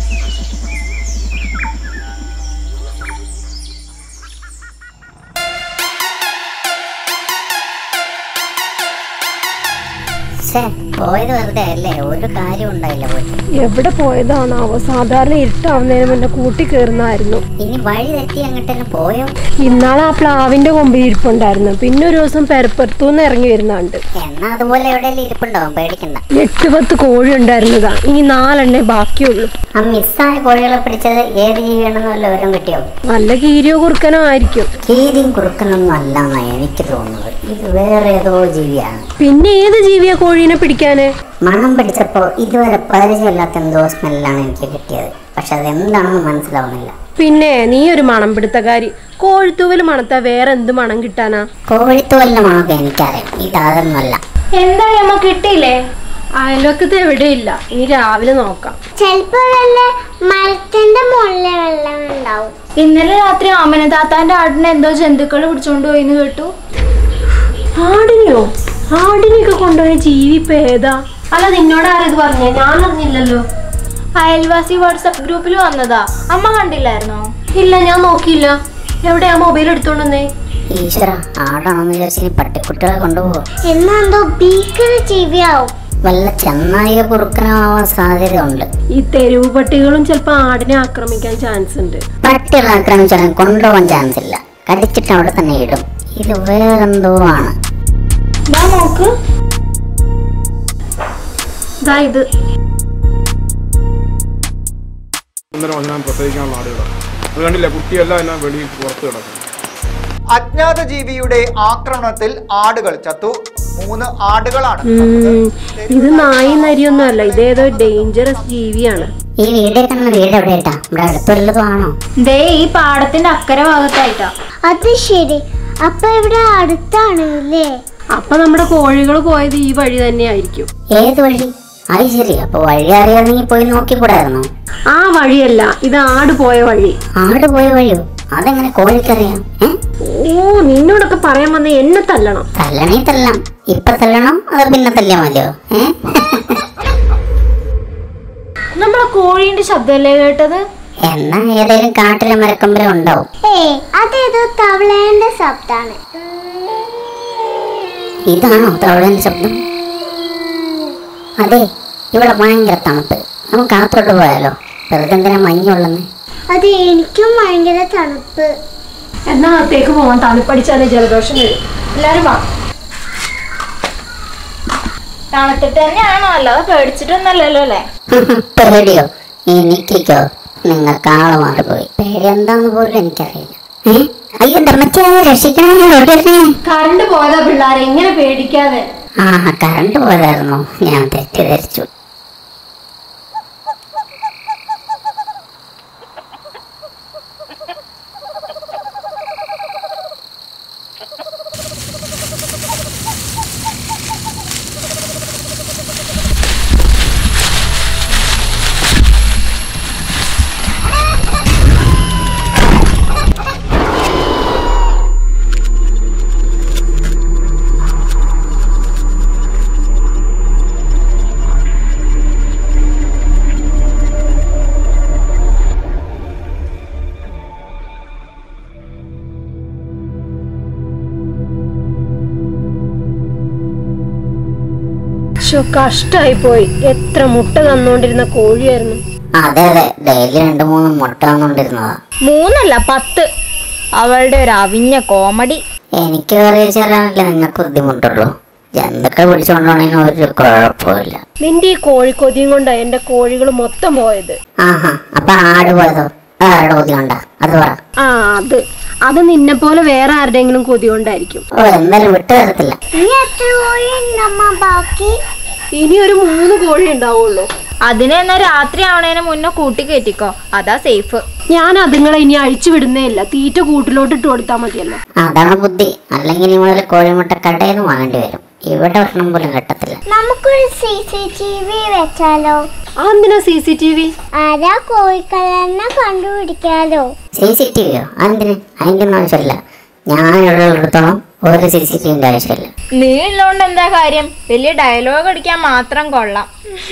ശ്ശേ, പോയത് വെറുതെ അല്ലേ ഒരു കാര്യം ഉണ്ടായില്ല പോയിട്ട് എവിടെ പോയതാണാവോ സാധാരണ ഇരുട്ടാവുന്നതിന് മുന്നേ കൂട്ടി കയറുന്നായിരുന്നു ഇനി വഴി തെറ്റി അങ്ങോട്ടെല്ലാം പോയോ ഇന്നാളെ ആ പ്ലാവിന്റെ കൊമ്പിൽ ഇരിപ്പുണ്ടായിരുന്നു പിന്നെ ഒരു ദിവസം പെരപ്പുറത്തുനിന്ന് ഇറങ്ങി വരുന്നുണ്ട് എന്നാ അതുപോലെ എവിടെയെങ്കിലും ഇരിപ്പുണ്ടാവും പേടിക്കണ്ട എട്ട് പത്ത് കോഴി ഉണ്ടായിരുന്നതാ ഇനി നാലെണ്ണേ ബാക്കിയുള്ളൂ ആ മിസ്സായ കോഴികളെ പിടിച്ചത് ഏത് ജീവിയാണെന്ന് വല്ല വിവരം കിട്ടിയോ നല്ല കീരിയോ കുറുക്കനോ ആയിരിക്കും കീരിയും കുറുക്കനൊന്നും അല്ലെന്നാ എനിക്ക് തോന്നുന്നത് ഇത് വേറെ ഏതോ ജീവിയാണ് പിന്നെ ഏത് ജീവിയാ കോഴീനെ പിടിക്കാന് മണം പിടിച്ചപ്പോ ഇതുവരെ പരിചയമില്ലാത്ത എന്തോ സ്മെല്ലാണ് എനിക്ക് കിട്ടിയത് പക്ഷെ അതെന്താണെന്ന് മനസ്സിലാവുന്നില്ല പിന്നെ നീ ഒരു മണം പിടുത്തക്കാരി കോഴിത്തൂവൽ മണത്താ വേറെ എന്ത് മണം കിട്ടാനാ കോഴിത്തോലിന്റെ മണമൊക്കെ എനിക്കറിയാം ഇതൊന്നല്ല എന്താ അമ്മ കിട്ടിയില്ലേ അയൽവക്കത്ത് എവിടെയില്ല ഇനി രാവിലെ നോക്കാം ചിലപ്പോ വല്ല മരത്തിന്റെ മുകളിലെ വെള്ളം ഉണ്ടാവും ഇന്നലെ രാത്രി ആമന താത്താന്റെ ആടിനെ എന്തോ ജന്തുക്കൾ പിടിച്ചോണ്ട് പോയിന്ന് കേട്ടു ആടിനെയോ ആടിനെയൊക്കെ കൊണ്ടുപോയ ജീവി ഇപ്പൊ ഏതാ അല്ല നിന്നോട് ആരത് പറഞ്ഞേ ഞാൻ അറിഞ്ഞില്ലല്ലോ അയൽവാസി വാട്സപ്പ് ഗ്രൂപ്പിൽ വന്നതാ അമ്മ കണ്ടില്ലായിരുന്നോ ഇല്ല ഞാൻ നോക്കിയില്ല എവിടെയാ മൊബൈൽ എടുത്തോണ്ടെന്നേ ഈശ്വര ആടാണെന്ന് വിചാരിച്ച് ഇനി പട്ടിക്കുട്ടികളെ കൊണ്ടുപോകും എന്നെന്തോ ഭീകര ജീവിയാവും വല്ല ചെന്നായിക കുറുക്കനാവാൻ സാധ്യത ഉണ്ട് ഈ തെരുവ് പട്ടികളും ചിലപ്പോ ആടിനെ ആക്രമിക്കാൻ ചാൻസ് ഉണ്ട് പട്ടികൾ ആക്രമിച്ചാലും കൊണ്ടുപോകാൻ ചാൻസ് ഇല്ല കടിച്ചിട്ട് അവിടെ തന്നെ ഇടും ഇത് വേറെന്തോ ആണ് ദാ നോക്ക് ഇതാ ഇത് ഒന്നര വചനം പ്രസവിക്കാനുള്ള ആടുകളാണ് അത് കണ്ടില്ല കുട്ടിയെല്ലാം എല്ലാം വെളിയിൽ പുറത്ത് കിടക്കും അജ്ഞാത ജീവിയുടെ ആക്രമണത്തിൽ ആടുകൾ ചത്തു മൂന്ന് ആടുകളാണ് ഉം, ഇത് നായി നരിയൊന്നും അല്ല ഇതേതോ ഡേഞ്ചറസ് ജീവിയാണ് ഈ വീട് കാണുന്ന വീട് എവിടെയാട്ടാ ഇവിടെ അടുത്തുള്ളതും ആണോ ദേ ഈ പാടത്തിന്റെ അക്കരെ ഭാഗത്തായിട്ടാ അത് ശരി അപ്പൊ ഇവിടെ അടുത്താണ് അല്ലേ അപ്പൊ നമ്മുടെ കോഴികൾ പോയത് ഈ വഴി തന്നെയായിരിക്കും ഏത് വഴി അത് ശരി അപ്പൊ വഴി അറിയാമെങ്കിൽ പോയി നോക്കിക്കൂടായിരുന്നോ ആ വഴിയല്ല ഇത് ആട് പോയ വഴി ആട് പോയ വഴിയോ അതെങ്ങനെ കോഴിക്കറിയാം ഏ ഓ നിന്നോടൊക്കെ പറയാൻ വന്ന എന്നെ തല്ലണം തല്ലണേ തല്ലാം ഇപ്പൊ തല്ലണോ അതോ പിന്നെ തല്ലിയാ മതിയോ ഏ നമ്മളെ കോഴീന്റെ ശബ്ദമല്ലേ കേട്ടത് എന്നാ ഏതെങ്കിലും കാട്ടിലെ മരക്കൊമ്പരം ഉണ്ടാവും ഏ അതേതോ തവളേന്റെ ശബ്ദാണ് ഇതാണോ തവളന്റെ ശബ്ദം അതെ ഇവിടെ ഭയങ്കര തണുപ്പ് നമുക്ക് അകത്തോട്ട് പോയാലോ വെറുതെ എന്തിനാ മഞ്ഞുള്ളന്ന് അത് എനിക്കും ഭയങ്കര തണുപ്പ് എന്നാ അകത്തേക്ക് പോവാൻ തണുപ്പടിച്ചാലേ ജലദോഷം വരും എല്ലാരും വാ തണുത്തിട്ട് തന്നെയാണോ അല്ലാതെ പേടിച്ചിട്ടൊന്നല്ലല്ലോ അല്ലേ പേടിയോ എനിക്കോ നിങ്ങൾക്ക് ആള് മാറിപ്പോയി പേടി എന്താന്ന് പോലും എനിക്കറിയില്ല ഏ അയ്യോ എന്റെ അമ്മച്ചിയെ രക്ഷിക്കണേ ഓടിയിരുന്നേ കറണ്ട് പോയതാ പിള്ളേരെ എങ്ങനെ പേടിക്കാതെ ആ കറണ്ട് പോയതായിരുന്നു ഞാൻ തെറ്റിദ്ധരിച്ചു ശോ കഷ്ടായി പോയി എത്ര മുട്ട തന്നോണ്ടിരുന്ന കോഴിയായിരുന്നു അതെ അതെ ഡെയിലി രണ്ട് മൂന്ന് മുട്ട വന്നോണ്ടിരുന്നതാ മൂന്നല്ല പത്ത് അവളുടെ ഒരു അവിഞ്ഞ കോമഡി എനിക്ക് അറിയിച്ചാലല്ലേ നിങ്ങൾക്ക് ബുദ്ധിമുട്ടുള്ളൂ ജന്തുക്കൾ പിടിച്ചുകൊണ്ടാണെങ്കിൽ ഒരു കുഴപ്പമില്ല നിന്റെ ഈ കോഴിക്കൊതിയും കൊണ്ടാ എന്റെ കോഴികൾ മൊത്തം പോയത് ആഹാ അപ്പൊ ആട് പോയതോ ആരുടെ കൊതി കൊണ്ടാ അത് പറ ആ അത് അത് നിന്നെ പോലെ വേറെ ആരുടെയെങ്കിലും കൊതി കൊണ്ടായിരിക്കും ഓ എന്തായാലും വിട്ടു തരത്തില്ല ഇനി എത്ര കോഴി ഉണ്ടമ്മ ബാക്കി ഇനി ഒരു മൂന്ന് കോഴി ഉണ്ടാവുള്ളൂ അതിനെ എന്നാ രാത്രി ആവണേന് മുന്നേ കൂട്ടി കയറ്റിക്കോ അതാ സേഫ് ഞാൻ അതുങ്ങളെ ഇനി അഴിച്ചു വിടുന്നേ ഇല്ല തീറ്റ കൂട്ടിലോട്ട് ഇട്ട് കൊടുത്താൽ മതിയല്ലോ അതാണ് ബുദ്ധി അല്ലെങ്കിൽ ഇനി മുതൽ കോഴിമുട്ട കടയിൽ നിന്ന് വാങ്ങേണ്ടി വരും ഇവിടെ ഭക്ഷണം പോലും കിട്ടത്തില്ല നമുക്കൊരു സി സി ടി വി വെച്ചാലോ അതെന്തിനാ സി സി ടി വി ആരാ കോഴിക്കല്ലെന്നെ കണ്ടുപിടിക്കാലോ സി സി ടി വിയോ അതിന് അതിൻ്റെ ഒന്നും ആവശ്യമില്ല ഞാനുള്ള എടുത്തോളം ഒരു സി സി ടി വിൻ്റെ ആവശ്യമില്ല നീ ഉള്ളോണ്ട് എന്താ കാര്യം വലിയ ഡയലോഗ് അടിക്കാൻ മാത്രം കൊള്ളാം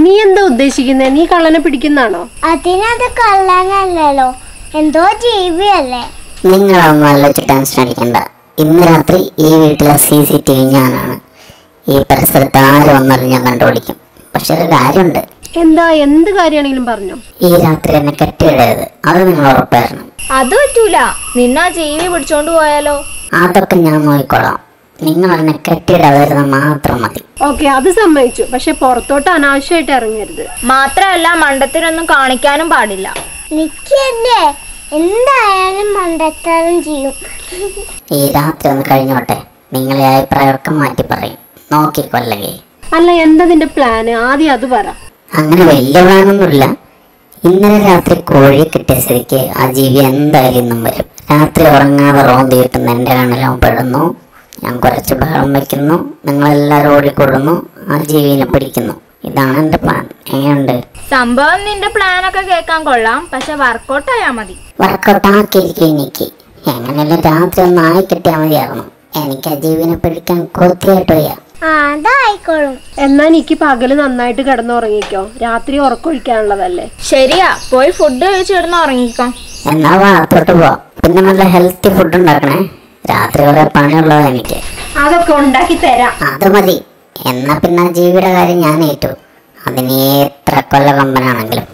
നീ എന്താ ഉദ്ദേശിക്കുന്നത് നീ കള്ളനെ പിടിക്കുന്നാണോ അതിനത് കള്ളനല്ലല്ലോ എന്തോ ജീവിയല്ലേ നിങ്ങളൊന്നും ആലോചിച്ച് ടെൻഷൻ അടിക്കണ്ട ഇന്ന് രാത്രി ഈ വീട്ടിലെ സി സി ടി വി ഞാനാണ് ഈ പരിസരത്ത് ആര് വന്നാലും ഞാൻ കണ്ടുപിടിക്കും പക്ഷെ ഒരു കാര്യമുണ്ട് എന്താ എന്ത് കാര്യമാണെങ്കിലും പറഞ്ഞോ ഈ രാത്രി എന്നെ കെട്ടിയിടരുത് അത് നിങ്ങൾ ഉറപ്പായിരുന്നു അത് പറ്റൂല നിന്നാ ജീവി പിടിച്ചോണ്ട് പോയാലോ അതൊക്കെ ഞാൻ നോക്കിക്കോളാം നിങ്ങൾ എന്നെ കെട്ടിയിടാതിരുന്ന മാത്രം മതി ഓക്കെ അത് സമ്മതിച്ചു പക്ഷെ പുറത്തോട്ട് അനാവശ്യമായിട്ട് ഇറങ്ങരുത് മാത്രമല്ല മണ്ടത്തിനൊന്നും കാണിക്കാനും പാടില്ല നിക്കല്ലേ എന്തായാലും മണ്ടത്തരം ചെയ്യും ഈ രാത്രി ഒന്ന് കഴിഞ്ഞോട്ടെ നിങ്ങളെ അഭിപ്രായമൊക്കെ മാറ്റി പറയും നോക്കിക്കൊല്ലെങ്കിൽ അല്ല എന്താ നിന്റെ പ്ലാന് ആദ്യം അത് പറ അങ്ങനെ വലിയ പ്ലാനൊന്നുമില്ല ഇന്നലെ രാത്രി കോഴി കിട്ടിയ സ്ഥിതിക്ക് ആ ജീവി എന്തായാലും ഇന്നും വരും രാത്രി ഉറങ്ങാതെ റോന്തി കിട്ടുന്ന എൻ്റെ കണ്ണിലും പെടുന്നു ഞാൻ കുറച്ച് ബഹളം വയ്ക്കുന്നു നിങ്ങളെല്ലാവരും ഓടിക്കൊടുന്നു ആ ജീവിനെ പിടിക്കുന്നു ഇതാണ് എൻ്റെ പ്ലാൻ എങ്ങനെയുണ്ട് സംഭവം നിന്റെ പ്ലാനൊക്കെ കേൾക്കാൻ കൊള്ളാം പക്ഷെ വർക്കൗട്ട് ആയാ മതി വർക്കൗട്ട് ആക്കിയിരിക്കും എനിക്ക് എങ്ങനെയല്ല രാത്രി ഒന്ന് ആയി കിട്ടിയാൽ മതിയായിരുന്നു എനിക്ക് ആ ജീവിനെ പിടിക്കാൻ കൊത്തിയായിട്ട് വയ്യ ആ അതായിക്കോളും എന്നാ എനിക്ക് പകല് നന്നായിട്ട് കിടന്നുറങ്ങിക്കോ രാത്രി ഉറക്കൊഴിക്കാനുള്ളതല്ലേ ശരിയാ പോയി ഫുഡ് കഴിച്ച് കിടന്ന് ഉറങ്ങിക്കോ എന്നാ ഭാഗത്തോട്ട് പോവാം പിന്നെ നല്ല ഹെൽത്തി ഫുഡ് ഉണ്ടാക്കണേ രാത്രി കുറെ പണിയുള്ളത് എനിക്ക് അതൊക്കെ ഉണ്ടാക്കി തരാം അത് മതി എന്നാ പിന്നെ ആ ജീവിയുടെ കാര്യം ഞാൻ ഏറ്റു അതിന് എത്ര കൊല്ല കമ്പനാണെങ്കിലും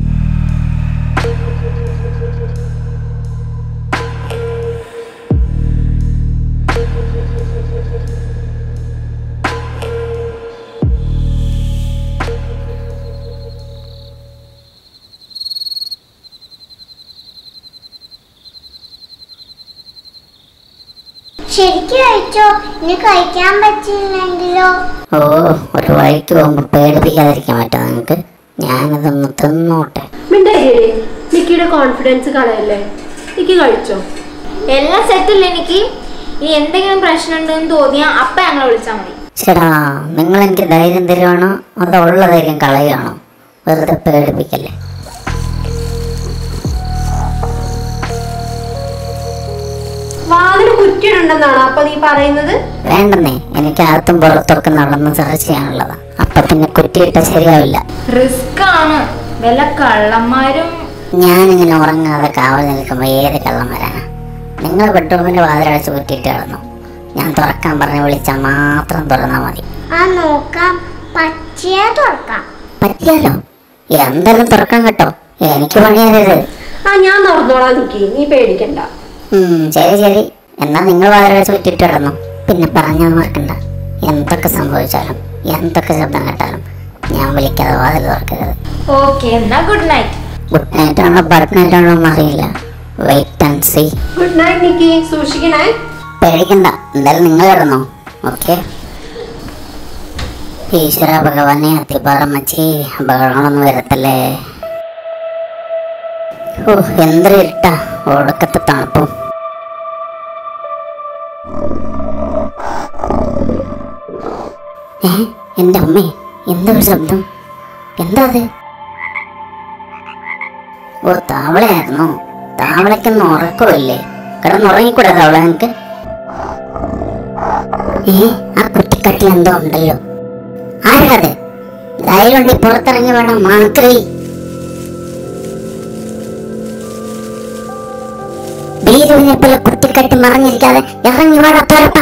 ശരിക്കും കഴിച്ചോ ഇനി കഴിക്കാൻ പറ്റില്ലെങ്കിലോ ഓ ഒരു വഴിക്ക് പോകുമ്പോൾ പേടിപ്പിക്കാതിരിക്കാൻ പറ്റുമോ നിങ്ങൾക്ക് ഞാനതൊന്ന് തിന്നോട്ടെ മിണ്ടായില്ലേ നിക്കിയുടെ കോൺഫിഡൻസ് കളയല്ലേ നിക്ക് കഴിച്ചോ എല്ലാം സെറ്റില്ല എനിക്ക് ഇനി എന്തെങ്കിലും പ്രശ്നം ഉണ്ടെന്ന് തോന്നിയാ അപ്പ ഞങ്ങളെ വിളിച്ചാൽ മതി ചേടാ നിങ്ങൾ എനിക്ക് ധൈര്യം തരുവാണോ അതോ ഉള്ള ധൈര്യം കളയുവാണോ വെറുതെ പേടിപ്പിക്കല്ലേ വാതിന് കുറ്റിയിടുണ്ടെന്നാണോ അപ്പൊ നീ പറയുന്നത് വേണ്ടെന്നേ എനിക്ക് അകത്തും പുറത്തൊക്കെ നടന്ന് സെർച്ച് ചെയ്യാനുള്ളതാ അപ്പൊ പിന്നെ കുറ്റിയിട്ട ശരിയാവില്ല റിസ്ക് ആണ് വല്ല കള്ളന്മാരും ഞാനിങ്ങനെ ഉറങ്ങാതെ കാവൽ നിൽക്കുമ്പോൾ ഏത് കള്ളം വരാനാ നിങ്ങൾ ബെഡ്റൂമിന്റെ വാതിലടച്ച് കുറ്റിയിട്ട് കിടന്നു ഞാൻ തുറക്കാൻ പറഞ്ഞ് വിളിച്ചാൽ മാത്രം തുറന്നാൽ മതി ആ നോക്കാം പച്ചയെ തുറക്കാം പറ്റിയാലോ എന്തായാലും തുറക്കാൻ കേട്ടോ എനിക്ക് പണിയരുത് ആ ഞാൻ തുറന്നോളാം നിക്കി നീ പേടിക്കണ്ട ഉം, ശരി ശരി എന്നാ നിങ്ങൾ വാതിലടച്ച് കുറ്റിയിട്ട് കിടന്നു പിന്നെ പറഞ്ഞാൽ മറക്കണ്ട എന്തൊക്കെ സംഭവിച്ചാലും എന്തൊക്കെ ശബ്ദം കേട്ടാലും ഞാൻ വിളിക്കാതെ വാതിൽ തുറക്കരുത് ഓക്കെ എന്നാ ഗുഡ് നൈറ്റ് ഗുഡ് നൈറ്റ് ആണോ ബഡ് നൈറ്റ് ആണോ എന്നറിയില്ല wait and see good night Nikki സൂക്ഷിക്കണേ പേടിക്കണ്ട എന്തായാലും നിങ്ങൾ കിടന്നോ ഓക്കെ ഈശ്വര ഭഗവാനെ അത്തിപ്പാറമ്മച്ചി അപകടങ്ങളൊന്നും വരത്തല്ലേ ഓ എന്തൊരു ഇരുട്ടാ ഒടുക്കത്തെ തണുപ്പും ഏ എൻ്റെ അമ്മേ എന്താ ഒരു ശബ്ദം എന്താ അത് ഓ താവളയായിരുന്നു താവളയ്ക്കൊന്നും ഉറക്കമില്ലേ കിടന്നുറങ്ങിക്കൂടെ താവള നിനക്ക് ഏ ആ കുട്ടിക്കട്ടിൽ എന്തോ ഉണ്ടല്ലോ ആരാത് ധൈര്യമുണ്ട് പുറത്തിറങ്ങി വേണം മാക്രി ഭീരുവിനെ പോലെ കുട്ടിക്കട്ടി മറിഞ്ഞിരിക്കാതെ ഇറങ്ങി വേണം തുറപ്പ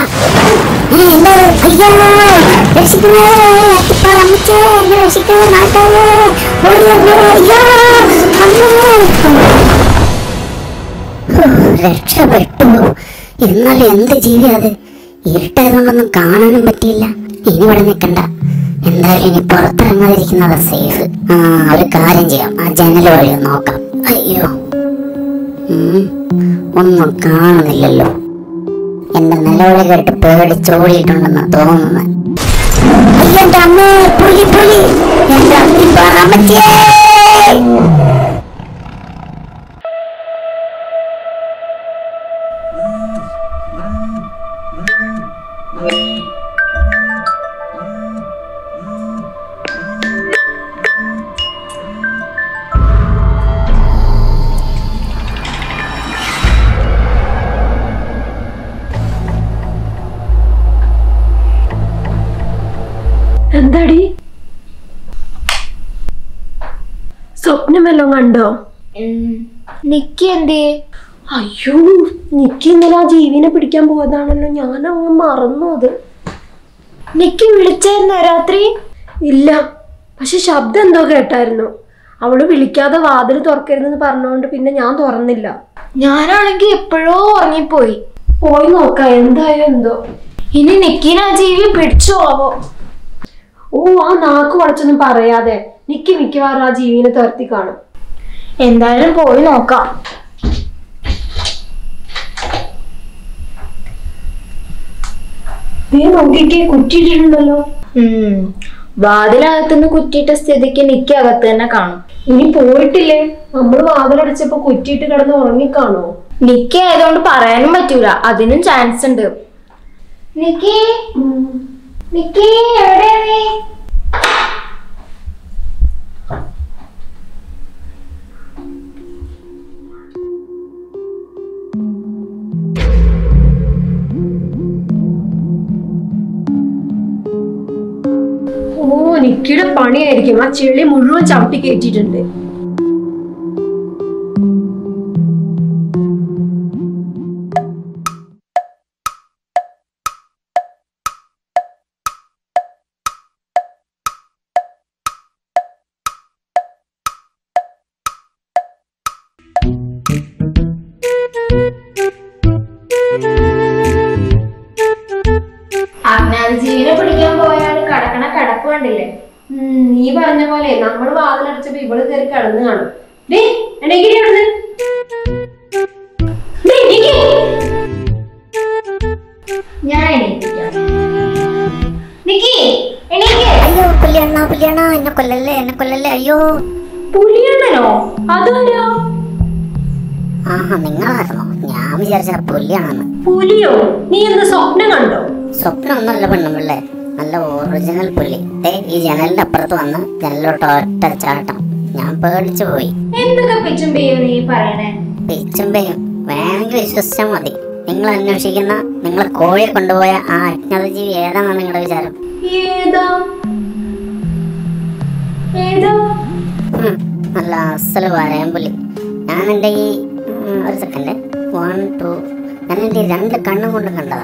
രക്ഷപ്പെട്ടു എന്നാലും എന്ത് ജീവി അത് ഇരുട്ടായതുകൊണ്ടൊന്നും കാണാനും പറ്റിയില്ല ഇനി ഇവിടെ നിൽക്കണ്ട എന്തായാലും ഇനി പുറത്തിറങ്ങാതിരിക്കുന്നതാ സേഫ് ആ ഒരു കാര്യം ചെയ്യാം ആ ജനൽ വഴി ഒന്ന് നോക്കാം അയ്യോ ഉം, ഒന്നും കാണുന്നില്ലല്ലോ എന്റെ നിലവിളി കേട്ട് പേടിച്ചോടിയിട്ടുണ്ടെന്നാ തോന്നുന്നത് അയ്യോ, എന്റെ അമ്മേ, പുലി, പുലി. എന്റെ അമ്മിപ്പാറ അമ്മച്ചിയേ. എന്താടി സ്വപ്നം വല്ലതും കണ്ടോ നിക്കി എന്തേ അയ്യോ നിക്ക് ഇന്നലെ ആ ജീവിനെ പിടിക്കാൻ പോയതാണല്ലോ ഞാൻ അങ്ങ് മറന്നു അത് നിക്കി വിളിച്ചായിരുന്നോ രാത്രി ഇല്ല പക്ഷെ ശബ്ദം എന്തോ കേട്ടായിരുന്നു അവള് വിളിക്കാതെ വാതിൽ തുറക്കരുതെന്ന് പറഞ്ഞുകൊണ്ട് പിന്നെ ഞാൻ തുറന്നില്ല ഞാനാണെങ്കി എപ്പോഴോ ഉറങ്ങിപ്പോയി പോയി നോക്കാം എന്തായോ എന്തോ ഇനി നിക്കിനെ ആ ജീവി പിടിച്ചോ ആവോ ഓ ആ നാക്ക് വളച്ചൊന്നും പറയാതെ നിക്ക് മിക്കവാറും ആ ജീവിനെ തുരത്തി കാണും എന്തായാലും പോയി നോക്കാം നീ നോക്കിക്കേ കുറ്റിയിട്ടിട്ടുണ്ടല്ലോ ഉം വാതിലകത്തുനിന്ന് കുറ്റിയിട്ട സ്ഥിതിക്ക് നിക്കി അകത്ത് തന്നെ കാണും ഇനി പോയിട്ടില്ലേ നമ്മൾ വാതിലടച്ചപ്പോ കുറ്റിയിട്ട് കിടന്ന് ഉറങ്ങിക്കാണോ നിക്കി ആയതുകൊണ്ട് പറയാനും പറ്റൂല അതിനും ചാൻസ് ഉണ്ട് നിക്കി നിക്കി എവിടെയാ നീ ഓ നിക്കിയുടെ പണിയായിരിക്കും ആ ചെളി മുഴുവൻ ചവിട്ടി കയറ്റിയിട്ടുണ്ട് അജ്ഞാത ജീവിനെ പിടിക്കാൻ പോയാൽ കടക്കണ കിടപ്പ് കണ്ടില്ലേ ഉം, നീ പറഞ്ഞ പോലെ നമ്മൾ വാതിലടച്ചപ്പോ ഇവള് കയറി കിടന്ന് കാണും ഡേ എണീക്കടി അവിടുന്ന്. ഡേ, എണീക്ക്. ഞാൻ എണീപ്പിക്കാം നിക്കി എണീക്ക് അയ്യോ പുലിയണ്ണ പുലിയണ്ണ എന്നെ കൊല്ലല്ലേ എന്നെ കൊല്ലല്ലേ അയ്യോ പുലിയണ്ണനോ അതാരോ ആഹാ നിങ്ങളായിരുന്നോ ഞാൻ വിചാരിച്ച പുലിയാണെന്ന് പുലിയോ നീ എന്താ സ്വപ്നം കണ്ടോ സ്വപ്നമൊന്നുമല്ല പെണ്ണുമ്പിള്ളേ നല്ല ഒറിജിനൽ പുലി ദേ ഈ ജനലിന്റെ അപ്പുറത്ത് വന്ന് ജനലിലോട്ട് ഒറ്റ ചാട്ടം ഞാൻ പേടിച്ചു പോയി എന്തൊക്കെ പിച്ചും പെയ്യോ നീ പറയണേ പിച്ചുമ്പയും വേണമെങ്കിൽ വിശ്വസിച്ചാൽ മതി നിങ്ങൾ അന്വേഷിക്കുന്ന നിങ്ങൾ കോഴിയെ കൊണ്ടുപോയ ആ അജ്ഞാതജീവി ഏതാണെന്ന് നിങ്ങളുടെ വിചാരം ഏതാ ഏതാ ഉം, നല്ല അസല് വരയം പുലി ഞാൻ എൻ്റെ ഈ ഉം, ഒരു സെക്കൻഡ് വൺ ടു ഞാൻ എൻ്റെ ഈ രണ്ട് കണ്ണും കൊണ്ട് കണ്ടതാ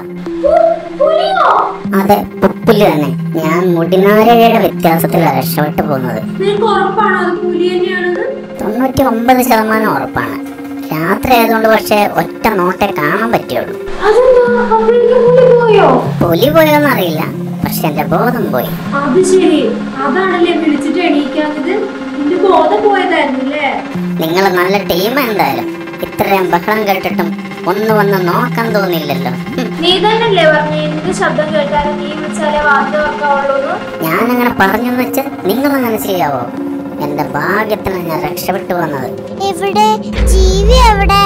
അതെ പുപ്പുലി തന്നെ ഞാൻ മുടിനാരയുടെ വ്യത്യാസത്തിലാണ് രക്ഷപ്പെട്ടു പോകുന്നത് നിനക്ക് ഉറപ്പാണോ അത് പുലി തന്നെയാണെന്ന് തൊണ്ണൂറ്റി ഒമ്പത് ശതമാനം ഉറപ്പാണ് രാത്രി ആയതുകൊണ്ട് പക്ഷേ ഒറ്റ നോട്ടേ കാണാൻ പറ്റുള്ളൂ അതെന്താ അപ്പോഴേക്കും പുലി പോയോ പുലി പോയോന്ന് അറിയില്ല പക്ഷെ എൻ്റെ ബോധം പോയി അത് ശരി അതാണല്ലേ വിളിച്ചിട്ട് എണീക്കാത്തത് നിന്റെ ബോധം പോയതായിരുന്നല്ലേ നിങ്ങൾ നല്ല ടീം എന്തായാലും ഇത്രയും ബഹളം കേട്ടിട്ടും ഒന്ന് വന്ന് നോക്കാൻ തോന്നിയില്ലല്ലോ ഹും, നീ തന്നെയല്ലേ പറഞ്ഞു എന്ത് ശബ്ദം കേട്ടാലും നീ വിളിച്ചാലേ വാർത്ത വെക്കാവുള്ളൂ ഞാനങ്ങനെ പറഞ്ഞെന്ന് വെച്ച് നിങ്ങളങ്ങനെ ചെയ്യാവോ എൻ്റെ ഭാഗ്യത്തിന് ഞാൻ രക്ഷപ്പെട്ടു വന്നത് എവിടെ ജീവി എവിടെ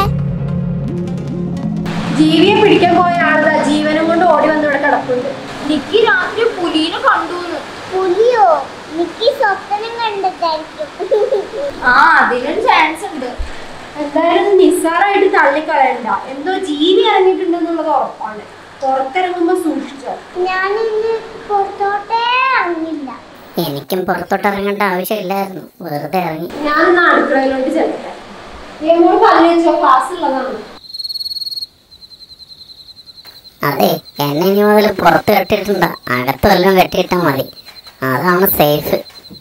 ജീവിയെ പിടിക്കാൻ പോയ ആളതാ ജീവനും കൊണ്ട് ഓടി വന്ന് ഇവിടെ കിടപ്പുണ്ട് നിക്കി രാത്രി പുലീനെ കണ്ടുന്ന് പുലിയോ നിക്ക് സ്വപ്നം കണ്ടിട്ടായിരിക്കും ആ അതിനും ചാൻസ് ഉണ്ട് എന്തായാലും ഇത് നിസ്സാരമായിട്ട് തള്ളിക്കളയണ്ട എന്തോ ജീവി ഇറങ്ങിയിട്ടുണ്ടെന്നുള്ളത് ഉറപ്പാണ് പുറത്തിറങ്ങുമ്പോ സൂക്ഷിച്ചോ ഞാനിന്ന് പുറത്തോട്ടേ ഇറങ്ങില്ല എനിക്കും പുറത്തോട്ട് ഇറങ്ങേണ്ട ആവശ്യമില്ലായിരുന്നു വെറുതെ ഇറങ്ങി ഞാനിന്ന് അടുക്കളയിലോട്ട് ചെല്ലട്ടെ ഏമോട് പറഞ്ഞു വെച്ചോ ക്ലാസ് ഉള്ളതാണ് അതെ എന്നെ ഇനി മുതൽ പുറത്ത് കെട്ടിയിട്ടുണ്ട് അകത്ത് വല്ലതും കെട്ടിയിട്ടാൽ മതി അതാണ് സേഫ്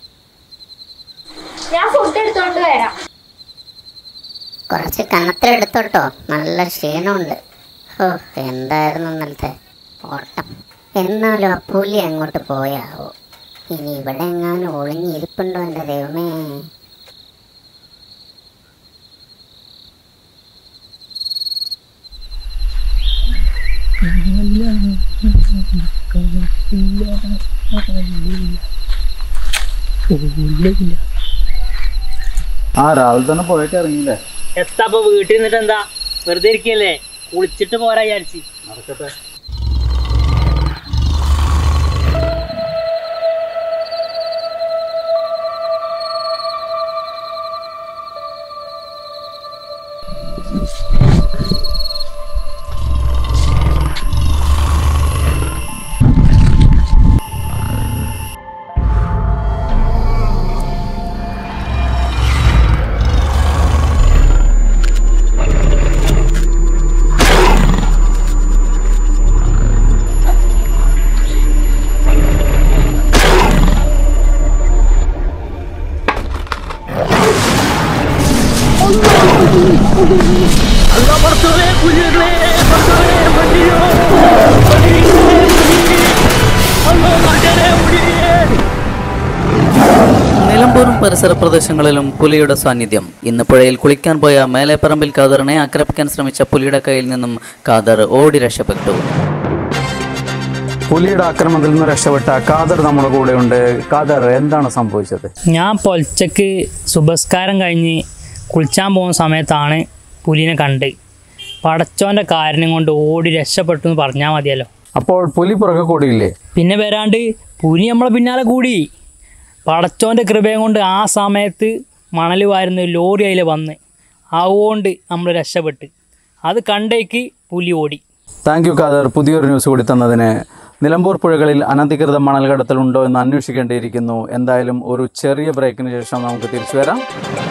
ഞാൻ ഫുഡ് എടുത്തോണ്ട് വരാം കുറച്ച് കനത്തിലെടുത്തോട്ടോ നല്ല ക്ഷീണമുണ്ട് ഓ എന്തായിരുന്നു ഇന്നലത്തെ ഓട്ടം എന്നാലും ആ പുലി അങ്ങോട്ട് പോയാവോ ഇനി ഇവിടെ എങ്ങാനും ഒളിഞ്ഞിരിപ്പുണ്ടോ എൻ്റെ ദൈവമേ ആ രാവിലെ തന്നെ പോയിട്ട് ഇറങ്ങിയില്ലേ എത്താപ്പൊ വീട്ടിൽ നിന്നിട്ട് എന്താ വെറുതെ ഇരിക്കല്ലേ കുളിച്ചിട്ട് പോരാ വിചാരിച്ച് നടക്കട്ടെ അല്ല പുറത്തോളെ പുലികളെ പുറത്തോളെ വണ്ടിയോ അല്ലോ നാട്ടുകാരെ ഓടിയേ നിലമ്പൂരും പരിസര പ്രദേശങ്ങളിലും പുലിയുടെ സാന്നിധ്യം ഇന്ന് പുഴയിൽ കുളിക്കാൻ പോയ മേലെപ്പറമ്പിൽ ഖാദറിനെ ആക്രമിക്കാൻ ശ്രമിച്ച പുലിയുടെ കയ്യിൽ നിന്നും ഖാദർ ഓടി രക്ഷപ്പെട്ടു പുലിയുടെ ആക്രമണത്തിൽ നിന്ന് രക്ഷപ്പെട്ട ഖാദർ നമ്മുടെ കൂടെയുണ്ട് ഖാദർ എന്താണ് സംഭവിച്ചത് ഞാൻ പൊലച്ചക്ക് സുബസ്കാരം കഴിഞ്ഞ് കുളിച്ചാൻ പോകുന്ന സമയത്താണ് പുലിനെ കണ്ട് പടച്ചോൻ്റെ കാരണം കൊണ്ട് ഓടി രക്ഷപ്പെട്ടു എന്ന് പറഞ്ഞാൽ മതിയല്ലോ അപ്പോൾ പുലി പുറകെ കൂടിയില്ലേ പിന്നെ വരാണ്ട് പുലി നമ്മളെ പിന്നാലെ കൂടി പടച്ചോൻ്റെ കൃപയും കൊണ്ട് ആ സമയത്ത് മണൽ വാരുന്ന ഒരു ലോറി അതിൽ വന്ന് അതുകൊണ്ട് നമ്മൾ രക്ഷപ്പെട്ട് അത് കണ്ടേക്ക് പുലി ഓടി താങ്ക് യു ഖാദർ പുതിയൊരു ന്യൂസ് കൂടി തന്നതിന് നിലമ്പൂർ പുഴകളിൽ അനധികൃത മണൽ കടത്തൽ ഉണ്ടോ എന്ന് അന്വേഷിക്കേണ്ടിയിരിക്കുന്നു എന്തായാലും ഒരു ചെറിയ ബ്രേക്കിന് ശേഷം നമുക്ക് തിരിച്ചു വരാം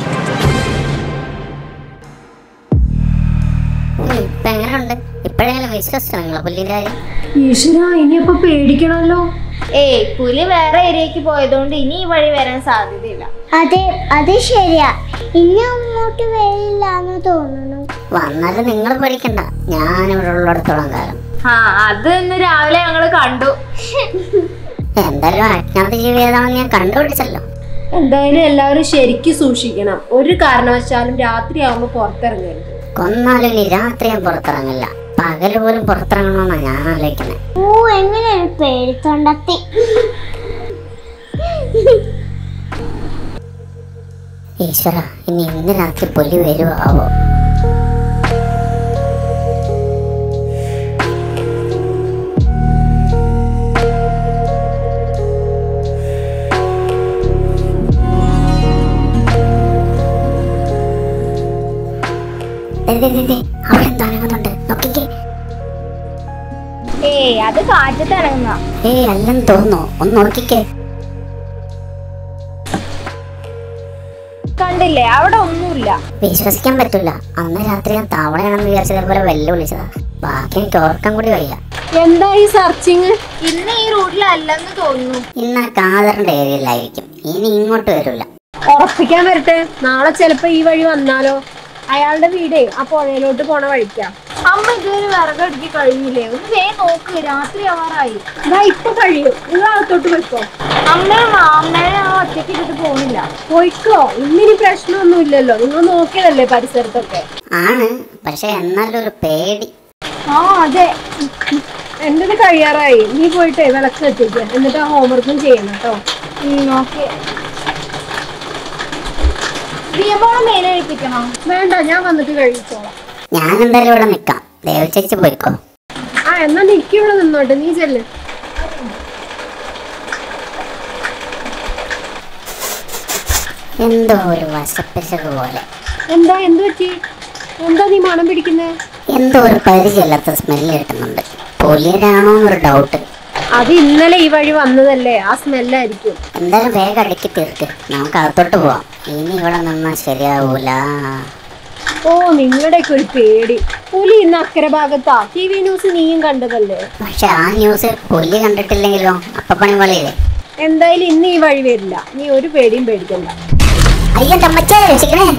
ഇപ്പൊ എങ്ങനെയുണ്ട് ഇപ്പോഴെങ്കിലും വിശ്വസിച്ചോ നിങ്ങളെ പുല്ലിന്റെ കാര്യം ഈശ്വര ഇനിയപ്പോ പേടിക്കണല്ലോ ഏയ് പുലി വേറെ ഏരിയക്ക് പോയതുകൊണ്ട് ഇനി ഈ വഴി വരാൻ സാധ്യതയില്ല അതെ അത് ശരിയാ ഇനി അങ്ങോട്ട് വരില്ല എന്ന് തോന്നുന്നു വന്നാലും നിങ്ങൾ പേടിക്കണ്ട ഞാനിവിടെ ഉള്ളിടത്തോളം കാലം ആ അത് ഇന്ന് രാവിലെ ഞങ്ങള് കണ്ടു എന്തായാലും അജ്ഞാത ജീവി ഏതാണെന്ന് ഞാൻ കണ്ടുപിടിച്ചല്ലോ എന്തായാലും എല്ലാവരും ശരിക്കും സൂക്ഷിക്കണം ഒരു കാരണവശാലും രാത്രി ആവുമ്പോ പുറത്തിറങ്ങരുത് കൊന്നാലും ഇനി രാത്രി ഞാൻ പുറത്തിറങ്ങില്ല പകല് പോലും പുറത്തിറങ്ങണമെന്നാണ് ഞാൻ ആലോചിക്കുന്നത് ഓ എങ്ങനെ ഒരു പേടിത്തൊണ്ടത്തി ഈശ്വര ഇനി ഇന്ന് രാത്രി പുലി വരുവോ ആവോ ദേ, ദേ, ദേ, ദേ, അവിടെ എന്തോ അനങ്ങുന്നുണ്ട് നോക്കിക്കേ ഏയ് അത് കാറ്റത്ത് ഇറങ്ങുന്ന ഏയ് അല്ലെന്ന് തോന്നുന്നു ഒന്ന് നോക്കിക്കേ കണ്ടില്ലേ അവിടെ ഒന്നുമില്ല വിശ്വസിക്കാൻ പറ്റൂല അന്ന് രാത്രി ഞാൻ തവളയാണെന്ന് വിചാരിച്ചതേപോലെ വെല്ലുവിളിച്ചതാ ബാക്കി എനിക്ക് ഓർക്കാൻ കൂടി വയ്യ എന്താ ഈ സർച്ചിങ് ഇന്ന് ഈ റൂട്ടിലല്ലെന്ന് തോന്നുന്നു ഇന്ന് ആ കാതറിന്റെ ഏരിയയിലായിരിക്കും ഇനി ഇങ്ങോട്ട് വരൂല ഉറപ്പിക്കാൻ വരട്ടെ നാളെ ചിലപ്പോ ഈ വഴി വന്നാലോ അയാളുടെ വീടേ ആ പുഴയിലോട്ട് പോണ വഴിക്കാ അമ്മ ഇതുവരെ വിറകടുക്കി കഴിഞ്ഞില്ലേ ഒന്ന് വേ നോക്ക് രാത്രി ആവാറായി ഇതാ ഇപ്പൊ കഴിയും നിങ്ങൾ അകത്തോട്ട് പോയിക്കോ അമ്മയും മാമ്മേനെ ആ ഒറ്റയ്ക്ക് ഇട്ടിട്ട് പോകുന്നില്ല പോയിക്കോ ഇന്നിനി പ്രശ്നമൊന്നും ഇല്ലല്ലോ നിങ്ങൾ നോക്കിയതല്ലേ പരിസരത്തൊക്കെ ആണ് പക്ഷെ എന്നാലും ഒരു പേടി ആ അതെ എന്റേത് കഴിയാറായി നീ പോയിട്ട് വിളക്ക് കത്തിക്കുക എന്നിട്ട് ആ ഹോംവർക്കും ചെയ്യണം കേട്ടോ ഓക്കെ പ്രിയമ്പോളം മേലെഴിപ്പിക്കണോ വേണ്ട ഞാൻ വന്നിട്ട് കഴിച്ചോളാം ഞാൻ എന്തായാലും ഇവിടെ നിക്കാം ദേവചേച്ചി പോയിക്കോ ആ എന്നാ നിക്കിവിടെ നിന്നോട്ടെ നീ ചെല്ല് എന്തോ ഒരു വശപ്പിശക് പോലെ എന്താ എന്ത് പറ്റി എന്താ നീ മണം പിടിക്കുന്നേ എന്തോ ഒരു പരിചയമില്ലാത്ത സ്മെല്ല് കിട്ടുന്നുണ്ട് പുലിയരാണോ എന്നൊരു ഡൗട്ട് അത് ഇന്നലെ ഈ വഴി വന്നതല്ലേ ആ സ്മെല്ലായിരിക്കും എന്തായാലും വേഗം അടുക്കി തീർക്ക് നമുക്ക് അകത്തോട്ട് പോവാം ഇനി ഇവിടെ നിന്നാൽ ശരിയാവൂല ഓ നിങ്ങളുടെയൊക്കെ ഒരു പേടി പുലി ഇന്ന് അക്കരെ ഭാഗത്താ ടി വി ന്യൂസ് നീയും കണ്ടതല്ലേ പക്ഷെ ആ ന്യൂസ് പുലി കണ്ടിട്ടില്ലെങ്കിലോ അപ്പൊ പണി പോലെയില്ലേ എന്തായാലും ഇന്ന് ഈ വഴി വരില്ല നീ ഒരു പേടിയും പേടിക്കണ്ട അയ്യോ തമ്മച്ചേ രക്ഷിക്കണേ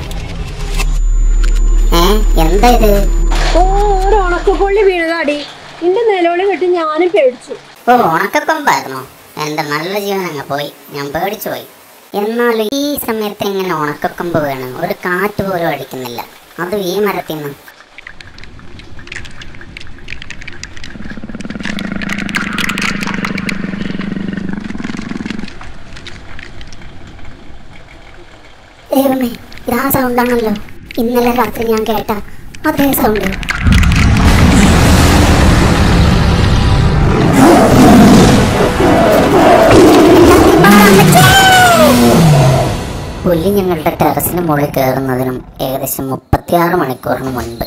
ഏ എന്താ ഇത് ഓ ഒരു ഉണക്കക്കൊള്ളി വീണതാടി നിന്റെ നിലവിളി കേട്ട് ഞാനും പേടിച്ചു ഓ ഉണക്കക്കൊമ്പായിരുന്നോ എന്റെ നല്ല ജീവൻ അങ്ങ് പോയി ഞാൻ പേടിച്ചു പോയി എന്നാലും ഈ സമയത്ത് ഇങ്ങനെ ഉണക്കക്കൊമ്പ് വേണം ഒരു കാറ്റ് പോലും അടിക്കുന്നില്ല അതും ഈ മരത്തിൽ നിന്ന് ദൈവമേ ഇതാ സൗണ്ടാണല്ലോ ഇന്നലെ രാത്രി ഞാൻ കേട്ട അതേ സൗണ്ട് പുലി ഞങ്ങളുടെ ടെറസിന് മുകളിൽ കയറുന്നതിനും ഏകദേശം മുപ്പത്തിയാറ് മണിക്കൂറിന് മുൻപ്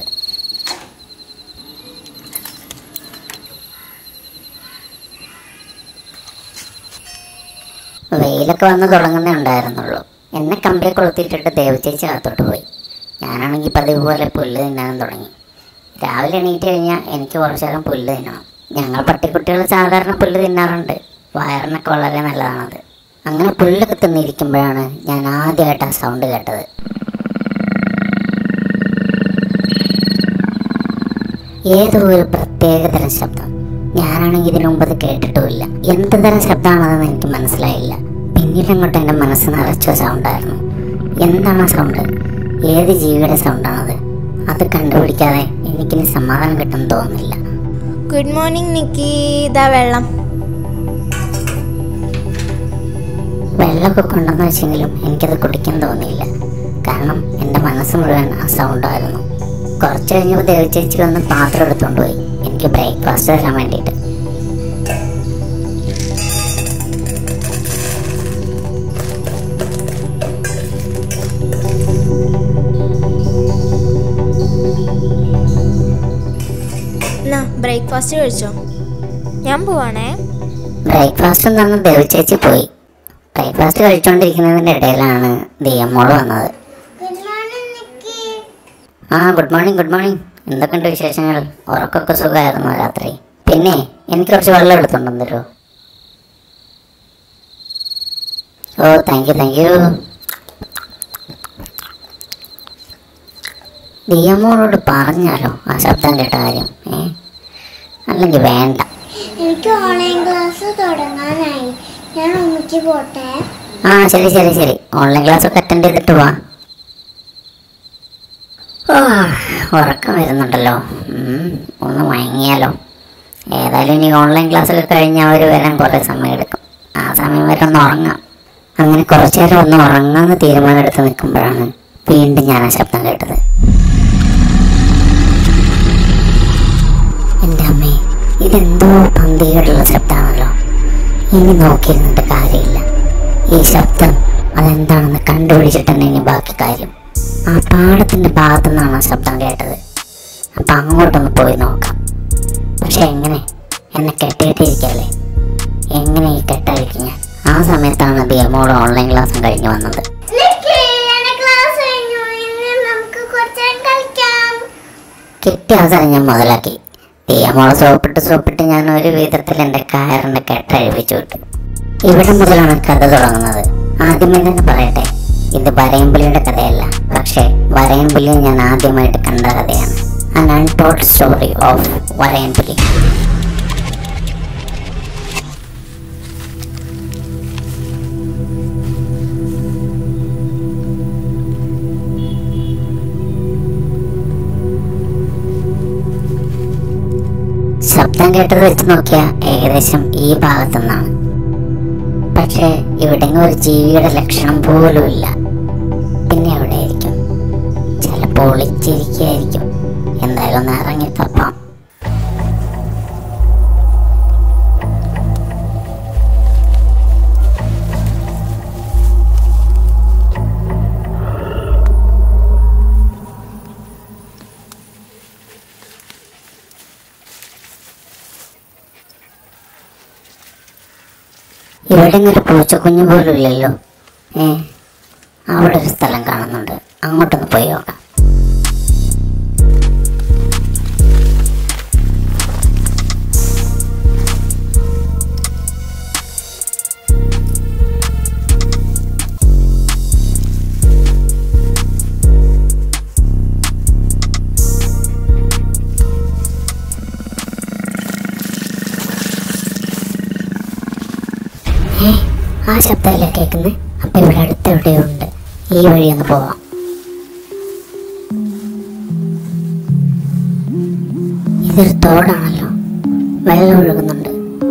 വെയിലൊക്കെ വന്ന് തുടങ്ങുന്നേ ഉണ്ടായിരുന്നുള്ളൂ എന്നെ കമ്പിയെ കൊളുത്തിയിട്ടിട്ട് ദേവചേച്ചി അകത്തോട്ട് പോയി ഞാനാണെങ്കിൽ പതിവ് പോലെ പുല്ല് തിന്നാൻ തുടങ്ങി രാവിലെ എണീറ്റ് കഴിഞ്ഞാൽ എനിക്ക് കുറച്ചു നേരം പുല്ല് തിന്നണം ഞങ്ങൾ പട്ടിക്കുട്ടികൾ സാധാരണ പുല്ല് തിന്നാറുണ്ട് വയറിനൊക്കെ വളരെ നല്ലതാണത് അങ്ങനെ പുല്ലൊക്കെ തിന്നിരിക്കുമ്പോഴാണ് ഞാൻ ആദ്യമായിട്ട് ആ സൗണ്ട് കേട്ടത് ഏതോ ഒരു പ്രത്യേകതരം ശബ്ദം ഞാനാണെങ്കിൽ ഇതിനു മുമ്പ് അത് കേട്ടിട്ടുമില്ല എന്ത് തരം ശബ്ദമാണെന്ന് എനിക്ക് മനസ്സിലായില്ല പിന്നീട് അങ്ങോട്ട് എൻ്റെ മനസ്സ് നിറച്ച സൗണ്ടായിരുന്നു എന്താണ് ആ സൗണ്ട് ഏത് ജീവിയുടെ സൗണ്ടാണത് അത് കണ്ടുപിടിക്കാതെ എനിക്കിനി സമാധാനം കിട്ടുമെന്ന് തോന്നുന്നില്ല ഗുഡ് മോർണിംഗ് നിക്കി ഇതാ വെള്ളം വെള്ളമൊക്കെ കൊണ്ടെന്ന് വെച്ചെങ്കിലും എനിക്കത് കുടിക്കാൻ തോന്നിയില്ല കാരണം എൻ്റെ മനസ്സ് മുഴുവൻ ആ സൗണ്ടായിരുന്നു കുറച്ച് കഴിഞ്ഞപ്പോൾ ദേവി ചേച്ചി വന്ന് പാത്രം എടുത്തുകൊണ്ട് പോയി എനിക്ക് ബ്രേക്ക്ഫാസ്റ്റ് തരാൻ വേണ്ടിയിട്ട് എന്നാ ബ്രേക്ക്ഫാസ്റ്റ് കഴിച്ചോ ഞാൻ പോവാണേ ബ്രേക്ക്ഫാസ്റ്റ് തന്ന ദേവി ചേച്ചി പോയി ബ്രേക്ക്ഫാസ്റ്റ് കഴിച്ചുകൊണ്ടിരിക്കുന്നതിൻ്റെ ഇടയിലാണ് ദിയമ്മോള് വന്നത് ഗുഡ് മോർണിംഗ് നിക്കി ആ ഗുഡ് മോർണിംഗ് ഗുഡ് മോർണിംഗ് എന്തൊക്കെയുണ്ട് വിശേഷങ്ങൾ ഉറക്കമൊക്കെ സുഖമായിരുന്നു രാത്രി പിന്നെ എനിക്ക് കുറച്ച് വെള്ളം എടുത്തുണ്ടെന്ന് തരുമോ oh thank you thank you ദിയമ്മോളോട് പറഞ്ഞാലോ ആ ശബ്ദം കേട്ട കാര്യം ഏ അല്ലെങ്കിൽ വേണ്ട എനിക്ക് ഓൺലൈൻ ക്ലാസ് തുടങ്ങാനായി ഞാൻ ഉമ്മയ്ക്ക് പോട്ടെ ആ ശരി ശരി ശരി ഓൺലൈൻ ക്ലാസ് ഒക്കെ അറ്റൻഡ് ചെയ്തിട്ട് വാ ആ, ഉറക്കം വരുന്നുണ്ടല്ലോ ഉം, ഒന്ന് മയങ്ങിയാലോ ഏതായാലും ഇനി ഓൺലൈൻ ക്ലാസ് ഒക്കെ കഴിഞ്ഞ് അവർ വരാൻ കുറേ സമയം എടുക്കും ആ സമയം വരെ ഒന്ന് ഉറങ്ങാം അങ്ങനെ കുറച്ചു നേരം ഒന്ന് ഉറങ്ങാമെന്ന് തീരുമാനം എടുത്ത് നിൽക്കുമ്പോഴാണ് വീണ്ടും ഞാൻ ആ ശബ്ദം കേട്ടത് എൻ്റെ അമ്മേ ഇതെന്തോ പന്തികേടുള്ള ശബ്ദമാണല്ലോ ഇനി നോക്കിയിരുന്നിട്ട് കാര്യമില്ല ഈ ശബ്ദം അതെന്താണെന്ന് കണ്ടുപിടിച്ചിട്ട് തന്നെ ഇനി ബാക്കി കാര്യം ആ പാടത്തിന്റെ ഭാഗത്തു നിന്നാണ് ആ ശബ്ദം കേട്ടത് അപ്പൊ അങ്ങോട്ടൊന്ന് പോയി നോക്കാം പക്ഷെ എങ്ങനെ എന്നെ കെട്ടിയിട്ടിരിക്കല്ലേ എങ്ങനെ ഈ കെട്ടഴിക്കും ഞാൻ ആ സമയത്താണ് ദിയമോട് ഓൺലൈൻ ക്ലാസ്സും കഴിഞ്ഞ് വന്നത് നിക്കി എന്റെ ക്ലാസ് കഴിഞ്ഞു ഇനി നമുക്ക് കുറച്ച് നേരം കളിക്കാം കിട്ടിയ അവസരം ഞാൻ മുതലാക്കി ദിയമോളെ സോപ്പിട്ട് സോപ്പിട്ട് ഞാൻ ഒരു വിധത്തിൽ എൻ്റെ കയറിൻ്റെ കെട്ടഴിപ്പിച്ചു വിട്ടു ഇവിടെ മുതലാണ് കഥ തുടങ്ങുന്നത് ആദ്യമേ തന്നെ പറയട്ടെ ഇത് വരയമ്പുലിയുടെ കഥയല്ല പക്ഷേ വരയമ്പുലിയെ ഞാൻ ആദ്യമായിട്ട് കണ്ട കഥയാണ് അൻ അൺടോൾഡ് സ്റ്റോറി ഓഫ് വരയമ്പുലി ശബ്ദം കേട്ടത് വെച്ച് നോക്കിയാൽ ഏകദേശം ഈ ഭാഗത്തു നിന്നാണ് പക്ഷേ ഇവിടെങ്ങും ഒരു ജീവിയുടെ ലക്ഷണം പോലും ഇല്ല പിന്നെ എവിടെയായിരിക്കും ചിലപ്പോൾ ഒളിച്ചിരിക്കുകയായിരിക്കും എന്തായാലും ഒന്ന് ഇറങ്ങി തപ്പാം ഇവിടെ ഒരു പൂച്ചക്കുഞ്ഞു പോലും ഇല്ലല്ലോ ഏ അവിടെ ഒരു സ്ഥലം കാണുന്നുണ്ട് അങ്ങോട്ടൊന്ന് പോയി നോക്കാം ഏ ആ ശബ്ദമല്ലേ കേൾക്കുന്നത് അപ്പൊ ഇവിടെ അടുത്ത് എവിടെയോ ഉണ്ട് ഈ വഴി ഒന്ന് പോവാം ഇതൊരു തോടാണല്ലോ വെള്ളം ഒഴുകുന്നുണ്ട്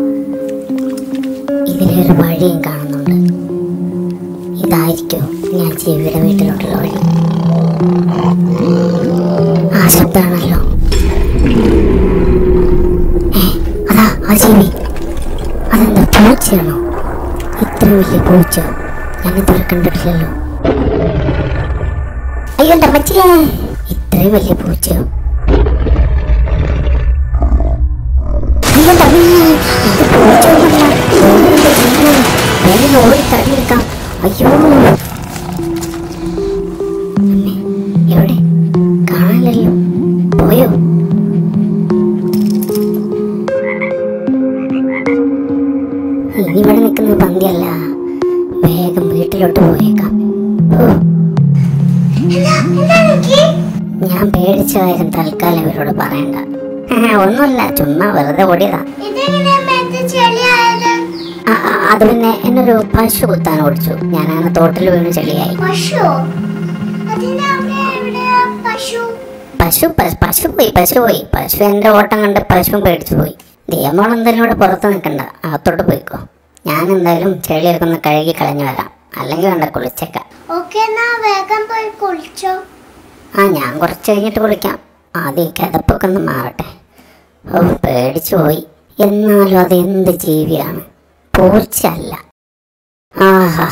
ഇതിലൊരു വഴിയും കാണുന്നുണ്ട് ഇതായിരിക്കും ഞാൻ ജീവിയുടെ വീട്ടിലോട്ടുള്ള വഴി ആ ശബ്ദമാണല്ലോ ഏ അതാ ആ ജീവി അതെന്താ പൂച്ചയാണോ ഇത്ര വലിയ പൂച്ച ഞാൻ ഇതുവരെ കണ്ടിട്ടില്ലല്ലോ അയ്യോ എൻ്റെ അമ്മച്ചിയെ ഇത്രയും വലിയ പൂച്ചയോ അയ്യോ എൻ്റെ അമ്മേ, ഇത് പൂച്ചയൊന്നുമല്ല. ഓടുന്ന ജീവിയാണ്. വേഗം ഓടി തടിയെടുക്കാം അയ്യോ അമ്മേ, എവിടെ കാണാനില്ലല്ലോ പോയോ ഇനി ഇവിടെ നിൽക്കുന്നത് പന്തിയല്ല വേഗം വീട്ടിലോട്ട് പോയേക്കാം ഓ, ഞാൻ പേടിച്ച കാര്യം തൽക്കാലം ഇവരോട് പറയണ്ട ഒന്നുമില്ല ചുമ്മാ വെറുതെ ഓടിയതാ ഇതെങ്ങനെ മേത്ത് ചെളിയായത് ആ, ആ, അത് പിന്നെ എന്നൊരു പശു കുത്താൻ ഓടിച്ചു ഞാൻ അങ്ങനെ തോട്ടിൽ വീണ് ചെളിയായി പശു അതിന് അവിടെ എവിടെയാ പശു പശു പ- പശു പോയി പശു പോയി പശു എന്റെ ഓട്ടം കണ്ട് പശു പേടിച്ചു പോയി ദിയമോൾ എന്തായാലും ഇവിടെ പുറത്ത് നിൽക്കണ്ട അകത്തോട്ട് പോയിക്കോ ഞാൻ എന്തായാലും ചെളിയൊക്കെ ഒന്ന് കഴുകി കളഞ്ഞു വരാം അല്ലെങ്കിൽ വേണ്ട കുളിച്ചേക്കാം ഓക്കെ എന്നാ വേഗം പോയി കുളിച്ചോ ആ ഞാൻ കുറച്ച് കഴിഞ്ഞിട്ട് കുളിക്കാം ആദ്യം ഈ കിതപ്പൊക്കെ ഒന്ന് മാറട്ടെ ഓ പേടിച്ചു പോയി എന്നാലും അത് എന്ത് ജീവിയാണ് പൂച്ചയല്ല ആഹാ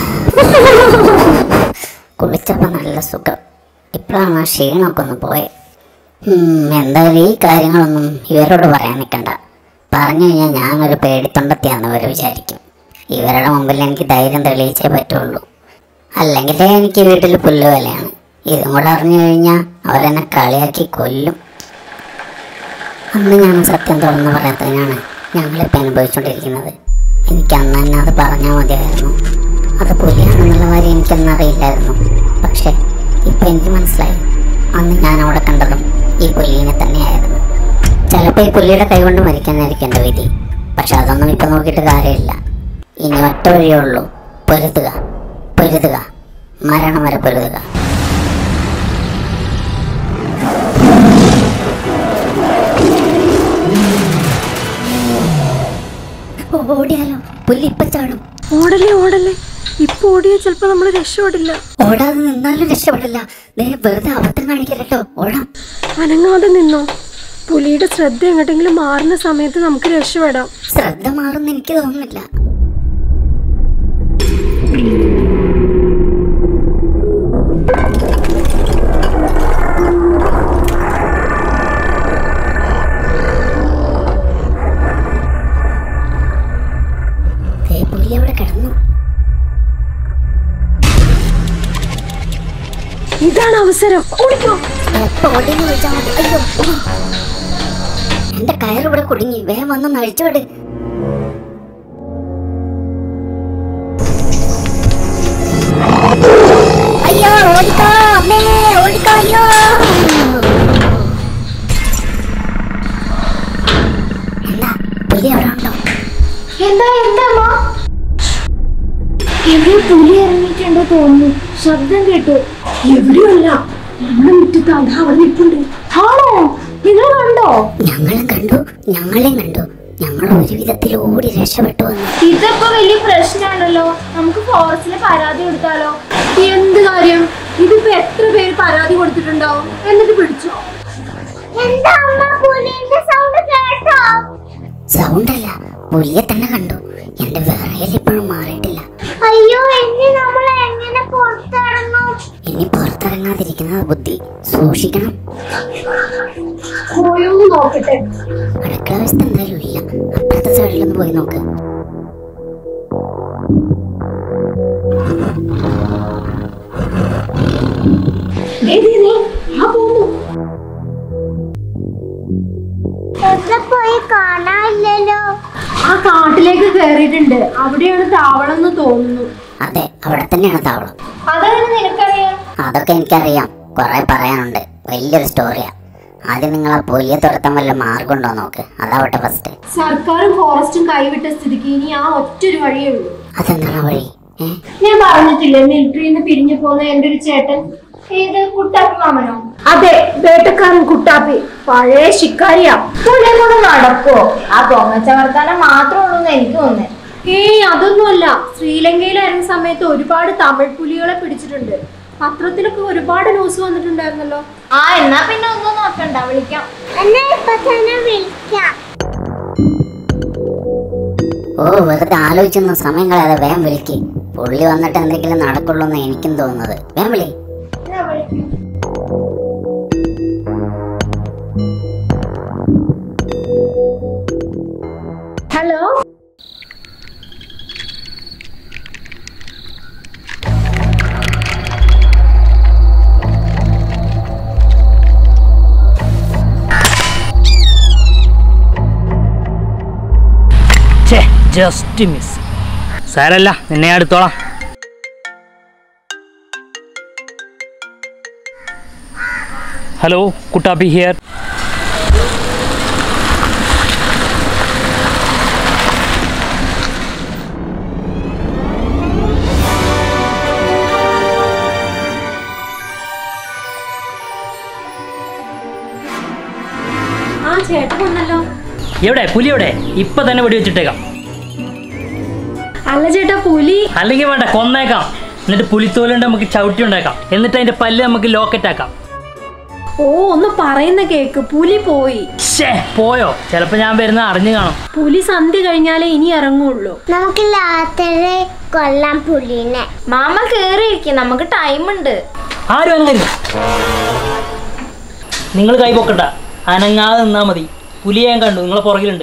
കുളിച്ചപ്പോൾ നല്ല സുഖം ഇപ്പോഴാണ് ആ ക്ഷീണമൊക്കെ ഒന്ന് പോയത് ഉം, എന്തായാലും ഈ കാര്യങ്ങളൊന്നും ഇവരോട് പറയാൻ നിൽക്കണ്ട പറഞ്ഞു കഴിഞ്ഞാൽ ഞാനൊരു പേടിത്തൊണ്ടത്തിയാണെന്ന് ഇവർ വിചാരിക്കും ഇവരുടെ മുമ്പിൽ എനിക്ക് ധൈര്യം തെളിയിച്ചേ പറ്റുള്ളൂ അല്ലെങ്കിൽ എനിക്ക് വീട്ടിൽ പുല്ലുവിലയാണ് ഇതും കൂടെ അറിഞ്ഞു കഴിഞ്ഞാൽ അവരെന്നെ കളിയാക്കി കൊല്ലും അന്ന് ഞാൻ സത്യം തുറന്നു പറയാത്തതിനാണ് ഞങ്ങളിപ്പോൾ അനുഭവിച്ചുകൊണ്ടിരിക്കുന്നത് എനിക്ക് അന്ന് തന്നെ അത് പറഞ്ഞാൽ മതിയായിരുന്നു അത് പുലിയാണെന്നുള്ള കാര്യം എനിക്കൊന്നും അറിയില്ലായിരുന്നു പക്ഷേ ഇപ്പം എനിക്ക് മനസ്സിലായി അന്ന് ഞാൻ അവിടെ കണ്ടതും ഈ പുലിനെ തന്നെയായിരുന്നു ചിലപ്പോൾ ഈ പുലിയുടെ കൈകൊണ്ട് മരിക്കാനായിരിക്കും എൻ്റെ വിധി പക്ഷെ അതൊന്നും ഇപ്പം നോക്കിയിട്ട് കാര്യമില്ല ഇനി ഒറ്റ വഴിയേ ഉള്ളൂ പൊരുതുക പൊരുതുക മരണം വരെ പൊരുതുക ഓടിയാലോ പുല്ല് ഇപ്പൊ ചാടും ഓടല്ലേ ഓടല്ലേ ഇപ്പൊ ഓടിയാ ചിലപ്പോ നമ്മൾ രക്ഷപ്പെടില്ല ഓടാതെ നിന്നാലും രക്ഷപ്പെടില്ല ദേ വെറുതെ അബദ്ധം കാണിക്കല്ലോ ഓടാം അനങ്ങാതെ നിന്നോ പുലിയുടെ ശ്രദ്ധ എങ്ങോട്ടെങ്കിലും മാറുന്ന സമയത്ത് നമുക്ക് രക്ഷപ്പെടാം ശ്രദ്ധ മാറുമെന്ന് എനിക്ക് തോന്നുന്നില്ല ദേ പുലി അവിടെ കിടന്നു ഇതാണ് അവസരം ഓടിക്കോ എപ്പോ ഓടിയെന്ന് ചോദിച്ചാൽ മതി അയ്യോ എന്റെ കയറിവിടെ കുടുങ്ങി വേഗം വന്നൊന്ന് അഴിച്ചുവിട് അയ്യോ ഓടിക്കോ അമ്മേ ഓടിക്കോ അയ്യോ എന്താ പുലി അവിടെ ഉണ്ടോ എന്താ എന്താ അമ്മ എവിടെ പുലി ഇറങ്ങിയിട്ടുണ്ടോ തോന്നുന്നു ശബ്ദം കേട്ടു എവിടെയല്ല നമ്മുടെ മുറ്റത്ത് അതാ അവിടെ നിൽപ്പുണ്ട് ആണോ നിങ്ങൾ കണ്ടോ ഞങ്ങളും കണ്ടു ഞങ്ങളെയും കണ്ടു ഞങ്ങൾ ഒരു വിധത്തിൽ ഓടി രക്ഷപ്പെട്ടു വന്നു ഇതിപ്പോ വലിയ പ്രശ്നമാണല്ലോ നമുക്ക് ഫോറസ്റ്റില് പരാതി കൊടുത്താലോ എന്ത് കാര്യം ഇതിപ്പോ എത്ര പേര് പരാതി കൊടുത്തിട്ടുണ്ടാവും എന്നിട്ട് പിടിച്ചോ എന്താ അമ്മ പുലിന്റെ സൗണ്ട് കേട്ടോ സൗണ്ട് അല്ല പുലിയെ തന്നെ കണ്ടു എന്റെ വിറയൽ ഇപ്പോഴും മാറിയിട്ടില്ല അയ്യോ ഇനി നമ്മൾ എങ്ങനെ പുറത്തിറങ്ങും ഇനി പുറത്തിറങ്ങാതിരിക്കുന്നത് ബുദ്ധി സൂക്ഷിക്കണം പോയൊന്ന് നോക്കട്ടെ അടുക്കള വശത്ത് എന്തായാലും ഇല്ല അപ്പുറത്തെ സൈഡിലൊന്ന് പോയി നോക്ക് ദേ, ദേ, ദേ, ആ പോകുന്നു എവിടെ പോയി കാണാനില്ലല്ലോ ആ കാട്ടിലേക്ക് കയറിയിട്ടുണ്ട് അവിടെയാണ് താവളം എന്ന് തോന്നുന്നു അതെ അവിടെ തന്നെയാണ് താവളം അതെങ്ങനെ നിനക്കറിയാം അതൊക്കെ എനിക്കറിയാം കുറെ പറയാനുണ്ട് വലിയൊരു സ്റ്റോറിയാ ആദ്യം നിങ്ങൾ ആ പുലിയെ തുരത്താൻ വല്ല മാർഗം ഉണ്ടോ നോക്ക് അതാവട്ടെ ഫസ്റ്റ് സർക്കാരും ഫോറസ്റ്റും കൈവിട്ട സ്ഥിതിക്ക് ഇനി ആ ഒറ്റൊരു വഴിയേ ഉള്ളൂ അതെന്താണ് വഴി ഏ ഞാൻ പറഞ്ഞിട്ടില്ലേ മിലിറ്ററിയിൽ നിന്ന് പിരിഞ്ഞു പോകുന്ന എന്റെ ഒരു ചേട്ടൻ ഏത് കുട്ടാപ്പി മാമനോ അതെ വേട്ടക്കാരൻ കുട്ടാപ്പി പഴയ ശിക്കാരിയാ പുള്ളിയെ കൊണ്ട് നടക്കോ ആ പൊങ്ങച്ച വർത്താനം മാത്രമേ ഉള്ളൂ എന്ന് എനിക്ക് തോന്നുന്നത് ഏയ് അതൊന്നുമല്ല ശ്രീലങ്കയിലായിരുന്ന സമയത്ത് ഒരുപാട് തമിഴ് പുലികളെ പിടിച്ചിട്ടുണ്ട് പത്രത്തിലൊക്കെ ഒരുപാട് ന്യൂസ് വന്നിട്ടുണ്ടായിരുന്നല്ലോ ആ എന്നാ പിന്നെ ഒന്നും നോക്കണ്ട വിളിക്കാം എന്നാ ഇപ്പൊ തന്നെ വിളിക്കാം ഓ വെറുതെ ആലോചിച്ചൊന്നും സമയം കളയാതെ വേഗം വിളിക്ക് പുള്ളി വന്നിട്ട് എന്തെങ്കിലും നടക്കുള്ളൂ എന്ന് എനിക്കും തോന്നുന്നത് വേഗം വിളി ഹലോ ഛേ ജസ്റ്റ് മിസ് സാരല്ല നിന്നെ ഞാൻ എടുത്തോളാം ഹലോ കുട്ടാപ്പി ഹിയർ ചേട്ടൻ വന്നല്ലോ എവിടെ പുലി എവിടെ ഇപ്പൊ തന്നെ വെടിവെച്ചിട്ടേക്കാം അല്ല ചേട്ടാ പുലി അല്ലെങ്കിൽ വേണ്ട കൊന്നേക്കാം എന്നിട്ട് പുലിത്തോലുണ്ട് നമുക്ക് ചവിട്ടി ഉണ്ടാക്കാം എന്നിട്ട് അതിന്റെ പല്ല് നമുക്ക് ലോക്കറ്റ് ആക്കാം ഓ ഒന്ന് പറയുന്ന കേക്ക് പുലി പോയി ഷേ പോയോ ചിലപ്പോ ഞാൻ വരുന്ന അറിഞ്ഞു കാണും പുലി സന്ധ്യ കഴിഞ്ഞാലേ ഇനി ഇറങ്ങുള്ളൂ നമുക്ക് രാത്രി കൊല്ലാം പുലിനെ മാമ കേറിയിരിക്കും നമുക്ക് ടൈം ഉണ്ട് ആരും അനങ്ങരുത് നിങ്ങൾ കൈ പൊക്കണ്ട അനങ്ങാതെ നിന്നാ മതി പുലി ഞാൻ കണ്ടു നിങ്ങളെ പുറകിലുണ്ട്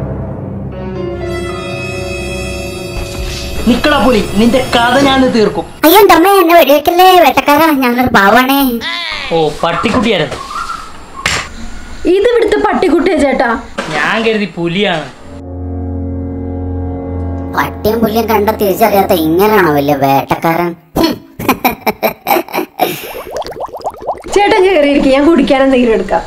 നിക്കടാ പുലി നിന്റെ കഥ ഞാൻ തീർക്കും അയ്യോ എൻ്റെ അമ്മ എന്നെ വെടിവെക്കല്ലേ വേട്ടക്കാരാ ഞാനൊരു പാവാണേ ഓ പട്ടിക്കുട്ടിയായിരുന്നു ഇത് ഇവിടുത്തെ പട്ടിക്കുട്ടിയാ ചേട്ടാ ഞാൻ കരുതി പുലിയാണ് പട്ടിയും പുല്ലിയും കണ്ട തിരിച്ചറിയാത്ത ഇങ്ങനെയാണോ വലിയ വേട്ടക്കാരൻ ഹും. ചേട്ടൻ കയറിയിരിക്കും ഞാൻ കുടിക്കാൻ എന്തെങ്കിലും എടുക്കാം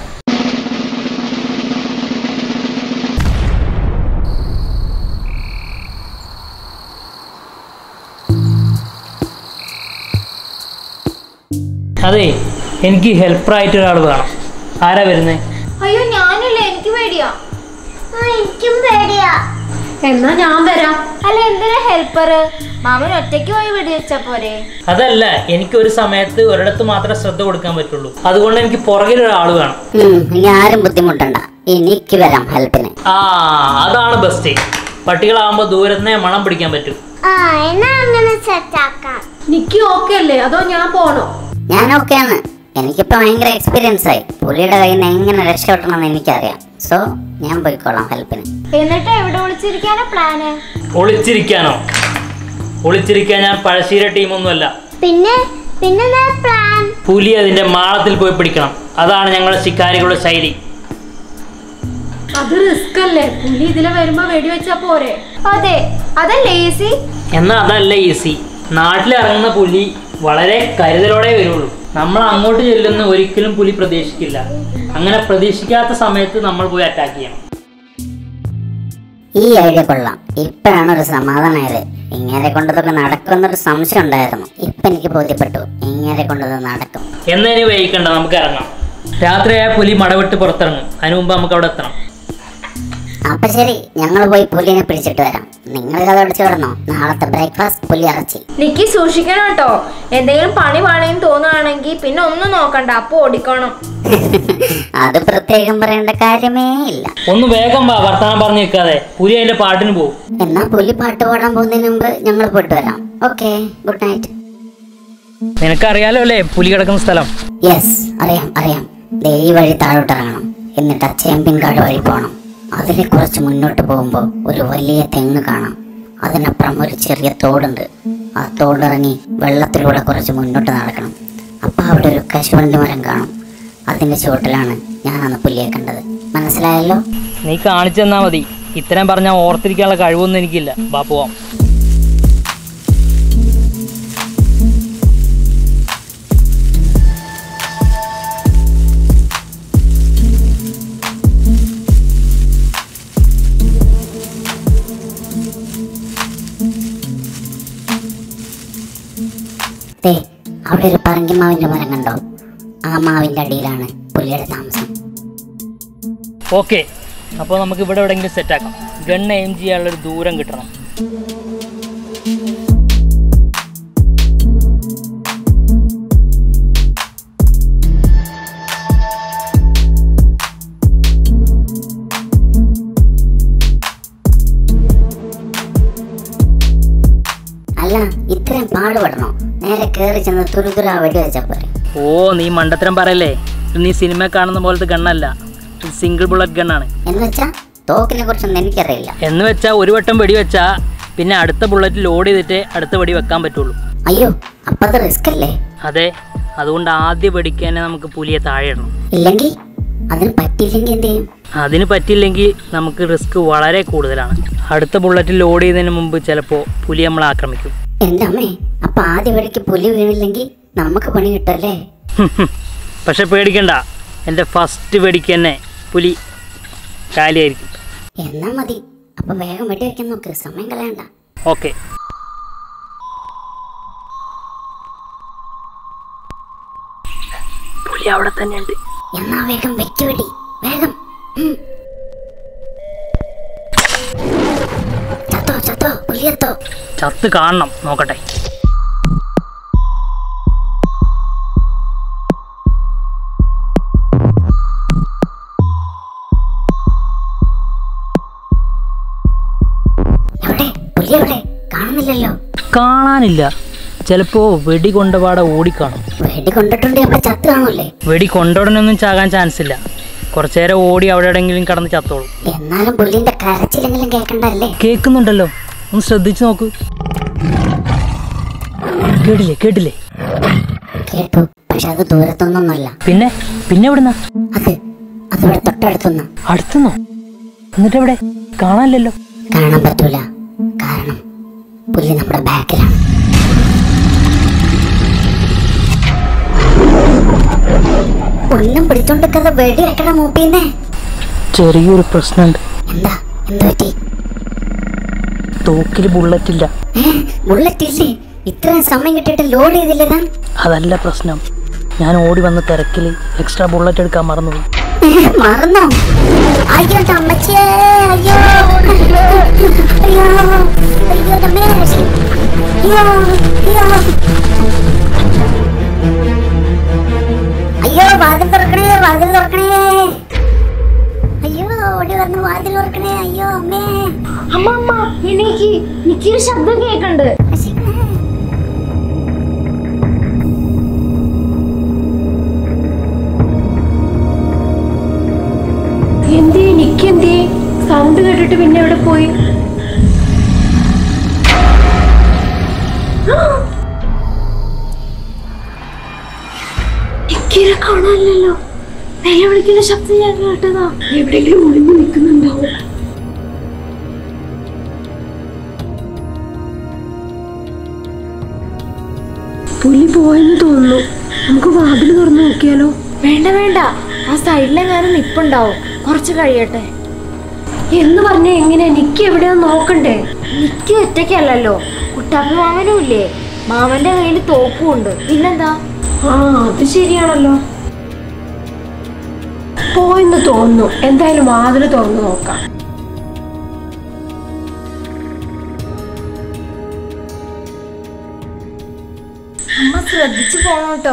അതെ എനിക്ക് ഹെൽപ്പറായിട്ട് ഒരാൾ വേണം ആരാ വരുന്നേ അയ്യോ ഞാനില്ല എനിക്ക് പേടിയാ ആ എനിക്കും പേടിയാ എന്നാ ഞാൻ വരാം അല്ല എന്തിനാ ഹെൽപ്പർ മാമൻ ഒറ്റയ്ക്ക് പോയി വെടിവെച്ചാ പോരെ അതല്ല എനിക്ക് ഒരു സമയത്ത് ഒരിടത്ത് മാത്രമേ ശ്രദ്ധ കൊടുക്കാൻ പറ്റുള്ളൂ അതുകൊണ്ട് എനിക്ക് പുറകിൽ ഒരാൾ വേണം ഉം, ഇനി ആരും ബുദ്ധിമുട്ടണ്ട എനിക്ക് വരാം ഹെൽപ്പിന് ആ അതാണ് ബെസ്റ്റ് പട്ടികളാകുമ്പോൾ ദൂരത്തുനിന്നേ മണം പിടിക്കാൻ പറ്റും ആ എന്നാ അങ്ങനെ സെറ്റാക്കാം നിക്ക് ഓക്കെ അല്ലേ അതോ ഞാൻ പോണോ ഞാൻ ഓക്കെയാണ് എനിക്കിപ്പോ ഭയങ്കര എക്സ്പീരിയൻസ് ആയി പുലിയുടെ കയ്യിൽ നിന്ന് എങ്ങനെ രക്ഷപ്പെടണമെന്ന് എനിക്കറിയാം സോ ഞാൻ പോയിക്കോളാം ഹെൽപ്പിന് എന്നിട്ട് എവിടെ വിളിച്ചിരിക്കാനാ പ്ലാന് ഒളിച്ചിരിക്കാനോ ഒളിച്ചിരിക്കാൻ ഞാൻ പഴശ്ശീര ടീമൊന്നുമല്ല പിന്നെ പിന്നെ പ്ലാൻ പുലി അതിന്റെ മാളത്തിൽ പോയി പിടിക്കണം അതാണ് ഞങ്ങളുടെ ശിക്കാരികളുടെ ശൈലി അത് റിസ്ക് അല്ലേ പുലി ഇതിലെ വരുമ്പോ വെടിവെച്ചാ പോരെ അതെ അതല്ലേ ഈസി എന്നാൽ അതല്ല ഈസി നാട്ടിലിറങ്ങുന്ന പുലി വളരെ കരുതലോടെ വരുള്ളൂ നമ്മൾ അങ്ങോട്ട് ചെല്ലുന്ന ഒരിക്കലും പുലി പ്രതീക്ഷിക്കില്ല അങ്ങനെ പ്രതീക്ഷിക്കാത്ത സമയത്ത് നമ്മൾ പോയി അറ്റാക്ക് ചെയ്യണം ഈ ഐഡിയ കൊള്ളാം ഇപ്പോഴാണ് ഒരു സമാധാനമായത് ഇങ്ങനെ കൊണ്ടതൊക്കെ നടക്കുമെന്നൊരു സംശയം ഉണ്ടായിരുന്നു ഇപ്പൊ എനിക്ക് ബോധ്യപ്പെട്ടു ഇങ്ങനെ കൊണ്ടത് നടക്കും എന്നതിന് വൈകിക്കണ്ട നമുക്ക് ഇറങ്ങാം രാത്രിയായ പുലി മടവിട്ട് പുറത്തിറങ്ങും അതിനു മുമ്പ് നമുക്ക് അവിടെ എത്തണം അപ്പൊ ശരി ഞങ്ങൾ പോയി പുലിനെ പിടിച്ചിട്ട് വരാം നിങ്ങൾ കഥ അടിച്ചു കിടന്നോ നാളത്തെ ബ്രേക്ക്ഫാസ്റ്റ് പുലി ഇറച്ചി നിക്ക് സൂക്ഷിക്കണം കേട്ടോ എന്തെങ്കിലും പണി പാണിയും തോന്നുകയാണെങ്കിൽ പിന്നെ ഒന്നും നോക്കണ്ട അപ്പൊ ഓടിക്കണം അത് പ്രത്യേകം പറയേണ്ട കാര്യമേ ഇല്ല ഒന്ന് വേഗം വാ വർത്തമാനം പറഞ്ഞു നിൽക്കാതെ പുലി അതിന്റെ പാട്ടിന് പോകും എന്നാ പുലി പാട്ട് പാടാൻ പോകുന്നതിന് മുമ്പ് ഞങ്ങൾ പോയിട്ട് വരാം ഓക്കെ ഗുഡ് നൈറ്റ് നിനക്കറിയാലോ അല്ലേ പുലി കിടക്കുന്ന സ്ഥലം യെസ് അറിയാം അറിയാം ദേ ഈ വഴി താഴോട്ട് ഇറങ്ങണം എന്നിട്ട് ആ ചേമ്പിൻകാട് വഴി പോകണം അതിനെ കുറച്ച് മുന്നോട്ട് പോകുമ്പോൾ ഒരു വലിയ തെങ്ങ് കാണാം അതിനപ്പുറം ഒരു ചെറിയ തോടുണ്ട് ആ തോടിറങ്ങി വെള്ളത്തിലൂടെ കുറച്ച് മുന്നോട്ട് നടക്കണം അപ്പോൾ അവിടെ ഒരു കശുവണ്ടി മരം കാണും അതിൻ്റെ ചുവട്ടിലാണ് ഞാൻ അന്ന് പുലിയെ കണ്ടത് മനസ്സിലായല്ലോ നീ കാണിച്ചു തന്നാ മതി ഇത്രയും പറഞ്ഞാൽ ഓർത്തിരിക്കാനുള്ള കഴിവൊന്നും എനിക്കില്ല വാ പോവാം ദേ അവിടെ ഒരു പറങ്കിമാവിൻ്റെ മരം കണ്ടോ ആ മാവിൻ്റെ അടിയിലാണ് പുലിയുടെ താമസം ഓക്കെ അപ്പോൾ നമുക്ക് ഇവിടെ എവിടെയെങ്കിലും സെറ്റാക്കാം ഗണ്ണ് എയിം ചെയ്യാനുള്ളൊരു ദൂരം കിട്ടണം അല്ല ഇത്രയും പാടുപെടണോ നേരെ കയറി ചെന്ന് തുരുതുര വെടി വെച്ചാൽ പോരെ ഓ നീ മണ്ടത്തരം പറയല്ലേ ഇത് നീ സിനിമ കാണുന്ന പോലത്തെ ഗണ്ണല്ല ഇത് സിംഗിൾ ബുള്ളറ്റ് ഗണ്ണാണ് എന്ന് വെച്ചാ തോക്കിനെ കുറിച്ചൊന്നും എനിക്കറിയില്ല എന്ന് വെച്ചാൽ ഒരു വട്ടം വെടി വെച്ചാൽ പിന്നെ അടുത്ത ബുള്ളറ്റ് ലോഡ് ചെയ്തിട്ടേ അടുത്ത വെടി വെക്കാൻ പറ്റുള്ളൂ അയ്യോ അപ്പൊ അത് റിസ്ക് അല്ലേ അതെ അതുകൊണ്ട് ആദ്യ വെടിക്ക് തന്നെ നമുക്ക് പുലിയെ താഴെ ഇടണം ഇല്ലെങ്കിൽ അതിന് പറ്റിയില്ലെങ്കിൽ എന്ത് ചെയ്യും അതിന് പറ്റില്ലെങ്കിൽ നമുക്ക് റിസ്ക് വളരെ കൂടുതലാണ് അടുത്ത ബുള്ളറ്റ് ലോഡ് ചെയ്യുന്നതിന് മുമ്പ് ചിലപ്പോൾ പുലി നമ്മളെ ആക്രമിക്കും എന്റെ അമ്മേ അപ്പൊ ആദ്യ വഴിക്ക് പുലി വീണില്ലെങ്കിൽ നമുക്ക് പണി കിട്ടല്ലേ പക്ഷെ പേടിക്കണ്ട എൻ്റെ ഫസ്റ്റ് വെടിക്ക് തന്നെ പുലി കാലിയായിരിക്കും എന്നാ മതി അപ്പൊ വേഗം വെടി വെക്കാൻ നോക്ക് സമയം കളയണ്ട ഓക്കെ പുലി അവിടെ തന്നെ ഉണ്ട് എന്നാ വേഗം വെക്ക് വെടി വേഗം ഉം. പുലിയത്തോ ചത്ത് കാണണം നോക്കട്ടെ എവിടെ പുലി എവിടെ കാണുന്നില്ലല്ലോ കാണാനില്ല ചിലപ്പോ വെടി കൊണ്ടപാടെ ഓടിക്കാണും വെടി കൊണ്ടിട്ടുണ്ടെങ്കിൽ അവിടെ ചത്ത് കാണൂലേ വെടി കൊണ്ടോടനൊന്നും ചാകാൻ ചാൻസ് ഇല്ല കുറച്ചേരം ഓടി അവിടെ എവിടെയെങ്കിലും കടന്ന് ചത്തോളും എന്നാലും പുലിന്റെ കരച്ചിലെങ്കിലും കേൾക്കണ്ടല്ലേ കേൾക്കുന്നുണ്ടല്ലോ ഒന്ന് ശ്രദ്ധിച്ചു നോക്ക് കേട്ടില്ലേ കേട്ടില്ലേ കേട്ടു പക്ഷെ അത് ദൂരത്തൊന്നൊന്നുമല്ല പിന്നെ പിന്നെ എവിടുന്ന അത് അതിവിടെ തൊട്ടടുത്തുനിന്ന് അടുത്തുന്നോ എന്നിട്ട് എവിടെ കാണാനില്ലല്ലോ കാണാൻ പറ്റൂല കാരണം പുലി നമ്മുടെ ബാക്കിലാണ് ഒന്നും പിടിച്ചോണ്ടിരിക്കാതെ വെടി വെക്കണ മൂപ്പീന്നെ ചെറിയൊരു പ്രശ്നമുണ്ട് എന്താ എന്ത് പറ്റി തോക്കിൽ ബുള്ളറ്റ് ഇല്ല ഏ ബുള്ളറ്റ് ഇല്ലേ ഇത്രയും സമയം കിട്ടിയിട്ട് ലോഡ് ചെയ്തില്ലേ താൻ അതല്ല പ്രശ്നം ഞാൻ ഓടി വന്ന തിരക്കിൽ എക്സ്ട്രാ ബുള്ളറ്റ് എടുക്കാൻ മറന്നുപോയി ഏ, മറന്നോ അയ്യോ എൻ്റെ അമ്മച്ചിയേ അയ്യോ അയ്യോ അയ്യോ നമ്മേ അയ്യോ അയ്യോ അയ്യോ വാതിൽ തുറക്കണേ വാതിൽ തുറക്കണേ അയ്യോ ഓടി വന്ന് വാതിൽ തുറക്കണേ അയ്യോ അമ്മേ അമ്മ അമ്മ എനിക്ക് എനിക്കൊരു ശബ്ദം കേൾക്കണ്ട് എന്തേ നിക്കെന്തേ സൗണ്ട് കേട്ടിട്ട് പിന്നെ എവിടെ പോയി നിക്കിനെ കാണാനില്ലല്ലോ വെല്ല വിളിക്കുന്ന ശബ്ദം ഞാൻ കേട്ടതാ എവിടെയെങ്കിലും ഒളിഞ്ഞു നിൽക്കുന്നുണ്ടാവും പുലി പോയെന്ന് തോന്നുന്നു നമുക്ക് വാതിൽ തുറന്നു നോക്കിയാലോ വേണ്ട വേണ്ട ആ സൈഡിലെങ്ങാനും നിപ്പുണ്ടാവും കുറച്ച് കഴിയട്ടെ എന്ന് പറഞ്ഞ എങ്ങനെ നിക്ക് എവിടെയോ നോക്കണ്ടേ നിക്ക് ഒറ്റയ്ക്കല്ലല്ലോ കുട്ടാപ്പി മാമനും ഇല്ലേ മാമന്റെ കയ്യിൽ തോക്കും ഉണ്ട് പിന്നെന്താ ആ അത് ശരിയാണല്ലോ പോയെന്ന് തോന്നുന്നു എന്തായാലും വാതിൽ തുറന്നു നോക്കാം അമ്മ ശ്രദ്ധിച്ചു പോണം കേട്ടോ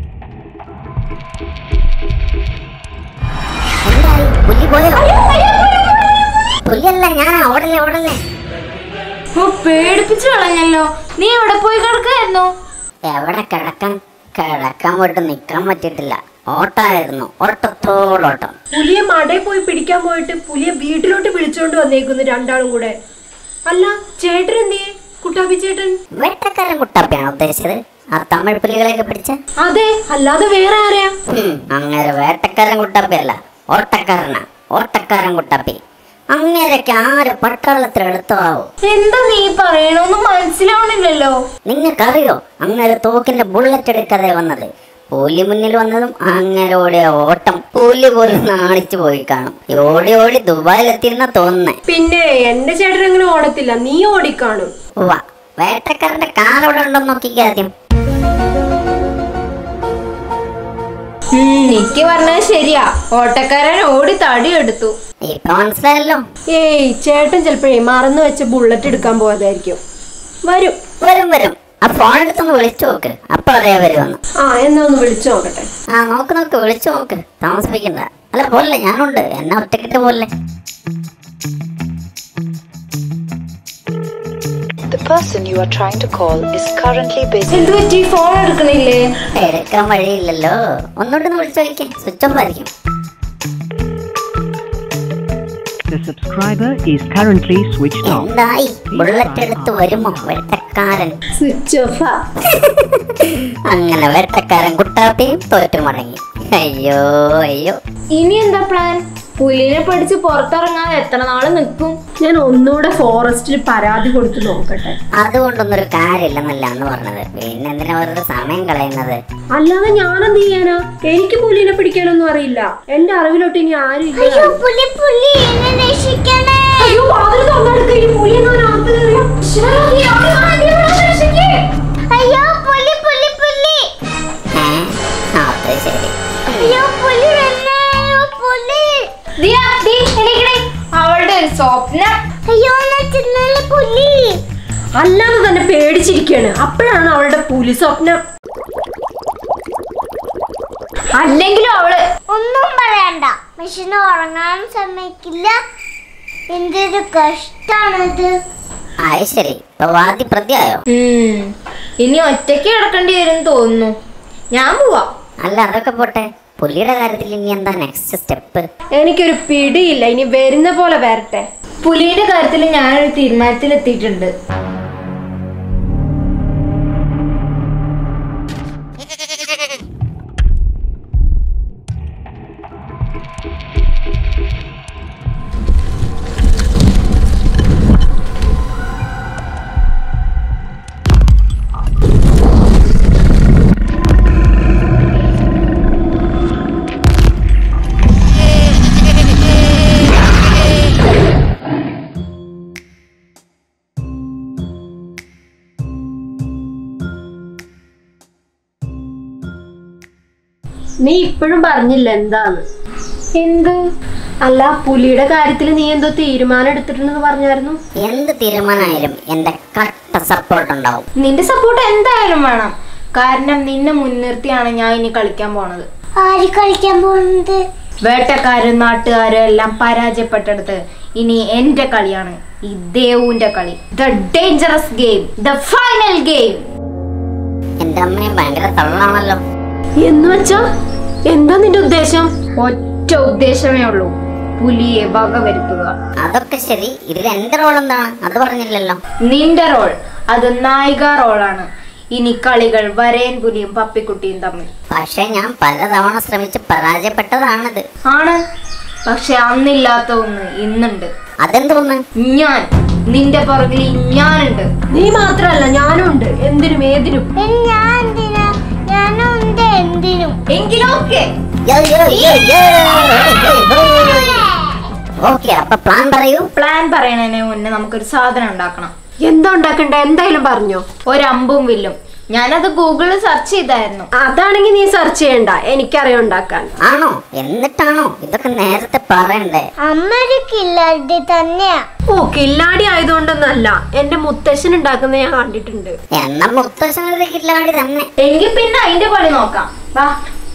എന്തായി പുലി പോയോ പുലിയല്ല ഞാനാ ഓടല്ലേ ഓടല്ലേ ഓ പേടിപ്പിച്ചു കളഞ്ഞല്ലോ നീ എവിടെ പോയി കിടക്കായിരുന്നു എവിടെ കിടക്കാൻ കിടക്കാൻ പോയിട്ട് നിക്കാൻ പറ്റിയിട്ടില്ല ഓട്ടായിരുന്നു ഓട്ടത്തോടോട്ടം പുലിയെ മടയിൽ പോയി പിടിക്കാൻ പോയിട്ട് പുലിയെ വീട്ടിലോട്ട് വിളിച്ചോണ്ട് വന്നേക്കുന്നു രണ്ടാളും കൂടെ അല്ല ചേട്ടൻ എന്തിയെ കുട്ടാപ്പി ചേട്ടൻ വേട്ടക്കാരൻ കുട്ടാപ്പിയാണ് ഉദ്ദേശിച്ചത് ആ തമിഴ് പുലികളെയൊക്കെ പിടിച്ച അതെ അല്ലാതെ വേറെ ആരെയാ അങ്ങനെ വേട്ടക്കാരൻ കുട്ടാപ്പിയല്ല ഓട്ടക്കാരനാ ഓട്ടക്കാരൻ കുട്ടാപ്പി അങ്ങനെയൊക്കെ ആര് പട്ടാളത്തിൽ എടുത്താവും എന്താ നീ പറയണോന്ന് മനസ്സിലാവണില്ലല്ലോ നിങ്ങൾക്കറിയോ അങ്ങനെ തോക്കിന്റെ ബുള്ളറ്റ് എടുക്കാതെ വന്നത് പുലി മുന്നിൽ വന്നതും അങ്ങനെ ഓടിയ ഓട്ടം പുലി പോലും നാണിച്ചു പോയി കാണും ഈ ഓടി ഓടി ദുബായിലെത്തിയിരുന്ന തോന്നുന്നേ പിന്നെ എന്റെ ചേട്ടൻ അങ്ങനെ ഓടത്തില്ല നീ ഓടിക്കാണും ഉവ്വ വേട്ടക്കാരന്റെ കാർ അവിടെ ഉണ്ടോ നോക്കിക്കേ ആദ്യം നിക്ക് പറഞ്ഞത് ശരിയാ ഓട്ടക്കാരൻ ഓടി തടി എടുത്തു ഇപ്പൊ മനസ്സിലായല്ലോ ഏയ് ചേട്ടൻ ചിലപ്പോഴേ മറന്നു വെച്ച ബുള്ളറ്റ് എടുക്കാൻ പോയതായിരിക്കും വരും വരും വരും ആ ഫോൺ എടുത്തൊന്ന് വിളിച്ചു നോക്ക് അപ്പൊ അറിയാ വരുമെന്ന് ആ എന്നാ ഒന്ന് വിളിച്ചു നോക്കട്ടെ ആ നോക്ക് നോക്ക് വിളിച്ചു നോക്ക് താമസിപ്പിക്കണ്ട അല്ല പോലെ ഞാനുണ്ട് എന്നെ ഒറ്റക്കിട്ട് പോലെ The person you are trying to call is currently busy. എന്ത് പറ്റി ഫോൺ എടുക്കണില്ലേ എടുക്കാൻ വഴിയില്ലല്ലോ ഒന്നുകൂടെ ഒന്ന് വിളിച്ചു നോക്കിക്കേ സ്വിച്ച് ഓഫ് ആയിരിക്കും The subscriber is currently switched off. എന്തായി ബുള്ളറ്റ് എടുത്ത് വരുമോ വേട്ടക്കാരൻ സ്വിച്ച് ഓഫ് അങ്ങനെ വേട്ടക്കാരൻ കുട്ടാപ്പിയും തോറ്റു മടങ്ങി അയ്യോ അയ്യോ ഇനി എന്താ പ്ലാൻ പുലിനെ പഠിച്ച് പുറത്തിറങ്ങാതെ എത്ര നാള് നിൽക്കും ഞാൻ ഒന്നുകൂടെ ഫോറസ്റ്റിൽ പരാതി കൊടുത്ത് നോക്കട്ടെ അതുകൊണ്ടൊന്നും ഒരു കാര്യമില്ലെന്നല്ല എന്ന് പറഞ്ഞത് പിന്നെ എന്തിനാ വെറുതെ സമയം കളയുന്നത് അല്ലാതെ ഞാനെന്ത് ചെയ്യാനാ എനിക്ക് പുലിനെ പിടിക്കാനൊന്നും അറിയില്ല എന്റെ അറിവിലോട്ട് ഇനി ആരും ഇല്ല അയ്യോ പുലി പുലി എന്നെ രക്ഷിക്കണേ അയ്യോ വാതിൽ തുറന്നെടുക്ക ഈ പുലി എങ്ങാനും അകത്ത് കയറിയോ? ശ്ശേ, ഈ അവിടെ വാ, ഈ അവിടെ രക്ഷിക്ക്. അയ്യോ പുലി പുലി പുലി ഏ അത് ശരി അയ്യോ പുലി വന്നേ അയ്യോ പുലി ദിയ, ദീ, എണീക്കണേ. അവളുടെ ഒരു സ്വപ്നം അയ്യോ എന്നാ ചിന്നലെ പുലി അല്ലാതെ തന്നെ പേടിച്ചിരിക്കുകയാണ് അപ്പോഴാണ് അവളുടെ പുലി സ്വപ്നം അല്ലെങ്കിലും അവള് ഒന്നും പറയണ്ട മെഷീന് ഉറങ്ങാനും സമ്മതിക്കില്ല എന്തൊരു കഷ്ടാണത് അത് ശരി ഇപ്പൊ വാദി പ്രതിയായോ ഉം. ഇനി ഒറ്റയ്ക്ക് കിടക്കേണ്ടി വരും തോന്നുന്നു ഞാൻ പോവാ അല്ല അതൊക്കെ പോട്ടെ പുലിയുടെ കാര്യത്തിൽ ഇനി എന്താ നെക്സ്റ്റ് സ്റ്റെപ്പ് എനിക്കൊരു പിടിയില്ല ഇനി വരുന്ന പോലെ വരട്ടെ പുലിയുടെ കാര്യത്തിൽ ഞാനൊരു തീരുമാനത്തിൽ എത്തിയിട്ടുണ്ട് നീ ഇപ്പോഴും പറഞ്ഞില്ല എന്താന്ന് എന്ത് അല്ല പുലിയുടെ കാര്യത്തിൽ നീ എന്തോ തീരുമാനം എടുത്തിട്ടുണ്ടെന്ന് പറഞ്ഞായിരുന്നു എന്ത് തീരുമാനമായാലും എന്റെ കട്ട സപ്പോർട്ട് ഉണ്ടാവും നിന്റെ സപ്പോർട്ട് എന്തായാലും വേണം കാരണം നിന്നെ മുൻനിർത്തിയാണ് ഞാൻ ഇനി കളിക്കാൻ പോണത് ആര് കളിക്കാൻ പോകുന്നത് വേട്ടക്കാരും നാട്ടുകാരും എല്ലാം പരാജയപ്പെട്ടെടുത്ത് ഇനി എന്റെ കളിയാണ് ഈ ദേവുവിന്റെ കളി the dangerous game the final game എന്റെ അമ്മയെ ഭയങ്കര തള്ളാണല്ലോ എന്ന് വെച്ചാ എന്താ നിന്റെ ഉദ്ദേശം ഒറ്റ ഉദ്ദേശമേ ഉള്ളൂ പുലിയെ വകവരുത്തുക അതൊക്കെ ശരി ഇതിൽ എന്റെ റോൾ എന്താണ് അത് പറഞ്ഞില്ലല്ലോ നിന്റെ റോൾ അത് നായിക റോളാണ് ഇനി കളികൾ വരയൻ പുലിയും പപ്പിക്കുട്ടിയും തമ്മിൽ പക്ഷെ ഞാൻ പലതവണ ശ്രമിച്ച് പരാജയപ്പെട്ടതാണിത് ആണ് പക്ഷെ അന്നില്ലാത്ത ഒന്ന് ഇന്നുണ്ട് അതെന്തോന്ന് ഞാൻ നിന്റെ പുറകിൽ ഞാനുണ്ട് നീ മാത്രല്ല ഞാനും ഉണ്ട് എന്തിനും ഏതിനും ഇനി ഞാൻ എന്തിനാ ഞാനും ഉണ്ട് എന്തിനും എങ്കിലും ഓക്കെ ഓക്കെ അപ്പൊ പ്ലാൻ പറയൂ പ്ലാൻ പറയണതിന് മുന്നേ നമുക്കൊരു സാധനം ഉണ്ടാക്കണം എന്താ ഉണ്ടാക്കണ്ടേ എന്തായാലും പറഞ്ഞോ ഒരമ്പും വില്ലും ഞാനത് ഗൂഗിളിൽ സെർച്ച് ചെയ്തായിരുന്നു അതാണെങ്കിൽ നീ സെർച്ച് ചെയ്യണ്ട എനിക്കറിയാം ഉണ്ടാക്കാൻ ആണോ എന്നിട്ടാണോ ഇതൊക്കെ നേരത്തെ പറയണ്ടേ അമ്മ ഒരു കില്ലാടി തന്നെയാ ഓ കില്ലാടി ആയതുകൊണ്ടൊന്നല്ല എന്റെ മുത്തശ്ശൻ ഉണ്ടാക്കുന്നത് ഞാൻ കണ്ടിട്ടുണ്ട് എന്ന മുത്തശ്ശനൊരു കില്ലാടി തന്നെ എങ്കിൽ പിന്നെ അതിന്റെ പണി നോക്കാം വാ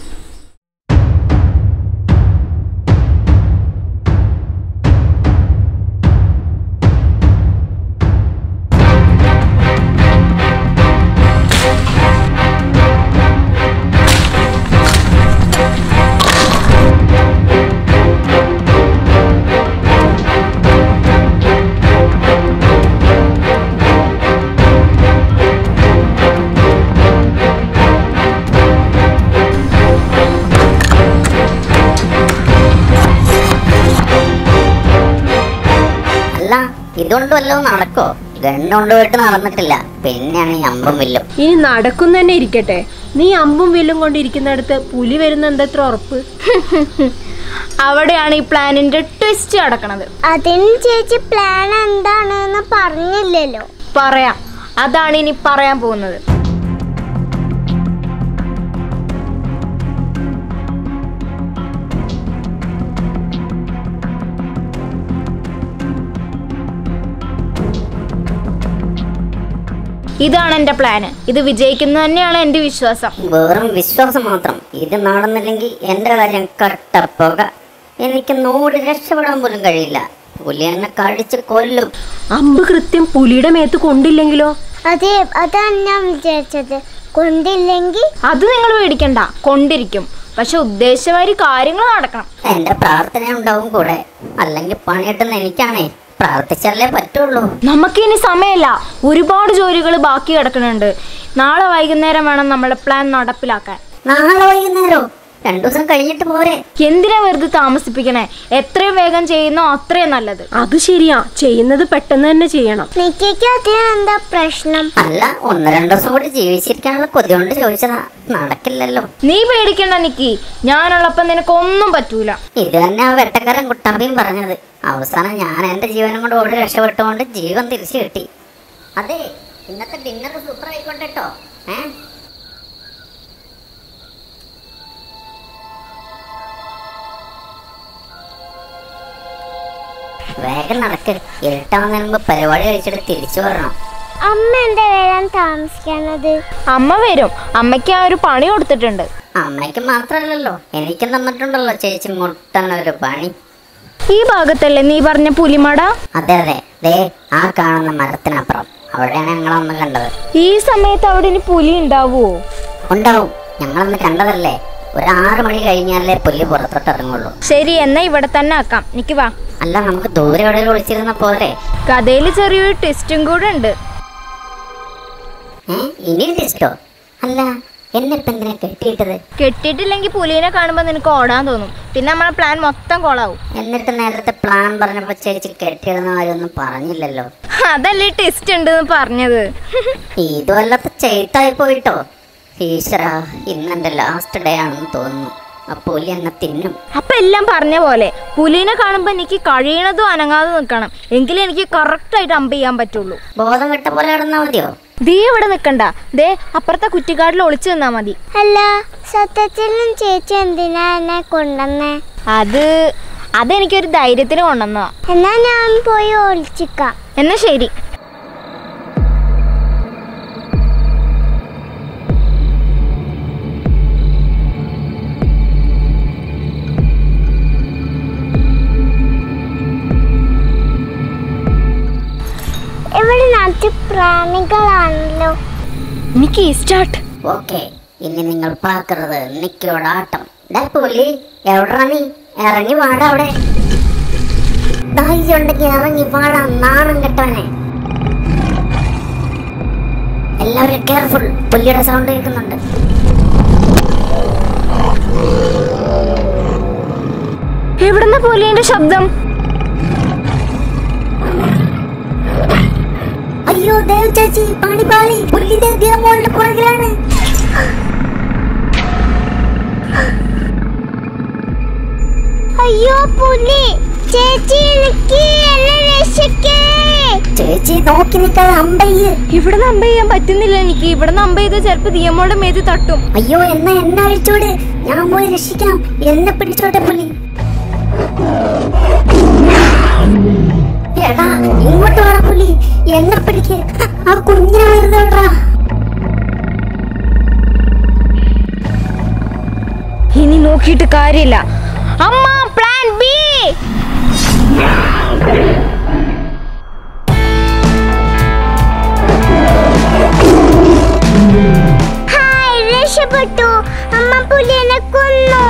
അല്ല ഇതുകൊണ്ട് വല്ലതും നടക്കോ ഗണ്ണുകൊണ്ട് പോയിട്ട് നടന്നിട്ടില്ല പിന്നെയാണ് ഈ അമ്പും വില്ലും ഇനി നടക്കുന്ന തന്നെ ഇരിക്കട്ടെ നീ അമ്പും വില്ലും കൊണ്ടിരിക്കുന്നിടത്ത് പുലി വരുന്ന എന്തത്ര ഉറപ്പ് അവിടെയാണ് ഈ പ്ലാനിന്റെ ട്വിസ്റ്റ് അടക്കണത് അതിന് ചേച്ചി പ്ലാൻ എന്താണെന്ന് പറഞ്ഞില്ലല്ലോ പറയാം അതാണ് ഇനി പറയാൻ പോകുന്നത് ഇതാണ് എന്റെ പ്ലാന് ഇത് വിജയിക്കുന്നത് തന്നെയാണ് എന്റെ വിശ്വാസം വെറും വിശ്വാസം മാത്രം ഇത് നടന്നില്ലെങ്കിൽ എന്റെ കാര്യം കട്ടപ്പുക എനിക്ക് നോട് രക്ഷപ്പെടാൻ പോലും കഴിയില്ല പുലി എന്നെ കടിച്ച് കൊല്ലും അമ്പ് കൃത്യം പുലിയുടെ മേത്ത് കൊണ്ടില്ലെങ്കിലോ അതെ അതാണ് ഞാൻ വിചാരിച്ചത് കൊണ്ടില്ലെങ്കിൽ അത് നിങ്ങൾ പേടിക്കണ്ട കൊണ്ടിരിക്കും പക്ഷെ ഉദ്ദേശമാതിരി കാര്യങ്ങൾ നടക്കണം എന്റെ പ്രാർത്ഥന ഉണ്ടാവും കൂടെ അല്ലെങ്കിൽ പണിയിട്ടുന്ന എനിക്കാണേ പ്രാർത്ഥിച്ചാലേ പറ്റുള്ളൂ നമുക്കിനി സമയമില്ല ഒരുപാട് ജോലികൾ ബാക്കി കിടക്കുന്നുണ്ട് നാളെ വൈകുന്നേരം വേണം നമ്മുടെ പ്ലാൻ നടപ്പിലാക്കാൻ നാളെ വൈകുന്നേരോ രണ്ടു ദിവസം കഴിഞ്ഞിട്ട് പോരെ എന്തിനാ വെറുതെ താമസിപ്പിക്കണേ എത്രയും വേഗം ചെയ്യുന്നോ അത്രയും നല്ലത് അത് ശരിയാ ചെയ്യുന്നത് പെട്ടെന്ന് തന്നെ ചെയ്യണം നിക്കയ്ക്ക് അതിനെന്താ പ്രശ്നം അല്ല ഒന്ന് രണ്ടു ദിവസം കൂടി ജീവിച്ചിരിക്കാനുള്ള കൊതി കൊണ്ട് ചോദിച്ചതാ നടക്കില്ലല്ലോ നീ പേടിക്കണ്ട നിക്കി ഞാനുള്ളപ്പം നിനക്കൊന്നും പറ്റൂല ഇത് തന്നെ ആ വെട്ടക്കാരൻ കുട്ടാമ്പിയും പറഞ്ഞത് അവസാനം ഞാൻ എന്റെ ജീവനും കൊണ്ട് ഓടി രക്ഷപ്പെട്ടുകൊണ്ട് ജീവൻ തിരിച്ചു കിട്ടി അതെ ഇന്നത്തെ ഡിന്നർ സൂപ്പർ ആയിക്കോട്ടെ കേട്ടോ ഏ വേഗം നടക്ക് ഇരുട്ടാവുന്നതിന് മുമ്പ് പരിപാടി കഴിച്ചിട്ട് തിരിച്ചു വരണം അമ്മ എന്താ വരാൻ താമസിക്കണത് അമ്മ വരും അമ്മയ്ക്ക് ആ ഒരു പണി കൊടുത്തിട്ടുണ്ട് അമ്മയ്ക്ക് മാത്രല്ലല്ലോ എനിക്ക് തന്നിട്ടുണ്ടല്ലോ ചേച്ചി മുട്ടനൊരു പണി ഈ ഭാഗത്തല്ലേ നീ പറഞ്ഞ പുലിമട അതെ അതെ ദേ ആ കാണുന്ന മരത്തിനപ്പുറം അവിടെയാണ് ഞങ്ങളന്ന് കണ്ടത് ഈ സമയത്ത് അവിടെ ഇനി പുലി ഉണ്ടാവുമോ ഉണ്ടാവും ഞങ്ങളന്ന് കണ്ടതല്ലേ ഒരു ആറ് മണി കഴിഞ്ഞാലേ പുലി പുറത്തോട്ട് ഇറങ്ങുള്ളൂ ശരി എന്നാ ഇവിടെ തന്നെ ആക്കാം നിക്ക് വാ അല്ല നമുക്ക് ദൂരെ എവിടെയെങ്കിലും ഒളിച്ചിരുന്ന പോരെ കഥയിൽ ചെറിയൊരു ട്വിസ്റ്റും കൂടെ ഉണ്ട് ഏ ഇനി ടെസ്റ്റോ അല്ല എന്നെ ഇപ്പൊ എന്തിനാ കെട്ടിയിട്ടത് കെട്ടിയിട്ടില്ലെങ്കിൽ പുലിനെ കാണുമ്പോൾ നിനക്ക് ഓടാൻ തോന്നും പിന്നെ നമ്മളെ പ്ലാൻ മൊത്തം കൊളാവും എന്നിട്ട് നേരത്തെ പ്ലാൻ പറഞ്ഞപ്പോ ചേച്ചി കെട്ടിയിടുന്ന കാര്യമൊന്നും പറഞ്ഞില്ലല്ലോ അതല്ലേ ടെസ്റ്റ് ഉണ്ടെന്ന് പറഞ്ഞത് ഇത് വല്ലത്തെ ചെയ്ത്തായി പോയിട്ടോ ഈശ്വര ഇന്നെന്റെ ലാസ്റ്റ് ഡേ ആണെന്ന് തോന്നുന്നു ആ പുലി എന്നെ തിന്നും അപ്പൊ എല്ലാം പറഞ്ഞ പോലെ പുലിനെ കാണുമ്പോ എനിക്ക് കഴിയണതും അനങ്ങാതെ നിൽക്കണം എങ്കിലേ എനിക്ക് കറക്റ്റ് ആയിട്ട് അമ്പ് ചെയ്യാൻ പറ്റുള്ളൂ ബോധം കെട്ട പോലെ കിടന്നാ മതിയോ ദേ ഇവിടെ നിൽക്കണ്ട ദേ അപ്പുറത്തെ കുറ്റിക്കാട്ടിൽ ഒളിച്ചു നിന്നാ മതി അല്ല സത്യത്തിലും ചേച്ചി എന്തിനാ എന്നെ കൊണ്ടുവന്നേ അത് അതെനിക്കൊരു ധൈര്യത്തിന് കൊണ്ടുവന്നതാ എന്നാ ഞാൻ പോയി ഒളിച്ചിക്കാം എന്നാ ശരി ഇവിടെ നാട്ടു പ്രാണികളാണല്ലോ എനിക്ക് സ്റ്റാർട്ട് ഓക്കെ ഇനി നിങ്ങൾ പാക്കരുത് നിക്കോടാട്ടം ഡാ പുലി എവിടാ നീ ഇറങ്ങി വാടാ അവിടെ ധൈര്യം ഉണ്ടെങ്കിൽ ഇറങ്ങി വാടാ നാണം കെട്ടവനെ എല്ലാവരും കെയർഫുൾ പുലിയുടെ സൗണ്ട് കേൾക്കുന്നുണ്ട് എവിടുന്ന പുലിന്റെ ശബ്ദം അയ്യോ ദേവ് ചേച്ചി പാണി പാളി പുല്ലിന്റെ മോളുടെ പുറകിലാണ് അയ്യോ പുലി ചേച്ചി എനിക്ക് എന്നെ രക്ഷിക്കേ ചേച്ചി നോക്കി നിൽക്കാതെ അമ്പയ്യ് ഇവിടെ അമ്പ ചെയ്യാൻ പറ്റുന്നില്ല എനിക്ക് ഇവിടെ അമ്പ ചെയ്ത് ചിലപ്പോ ദിയമ്മോടെ മേത്ത് തട്ടും അയ്യോ എന്നാ എന്നെ അഴിച്ചോട് ഞാൻ പോയി രക്ഷിക്കാം എന്നെ പിടിച്ചോട്ടെ പുലി എടാ ഇങ്ങോട്ട് വേണ പുലി എന്നെ പിടിക്ക് ആ കുഞ്ഞിനെ വെറുതെ വിടറാ ഇനി നോക്കിയിട്ട് കാര്യമില്ല അമ്മ പ്ലാൻ ബി ഹായ് രക്ഷപ്പെട്ടു അമ്മ പുലിനെ കൊന്നു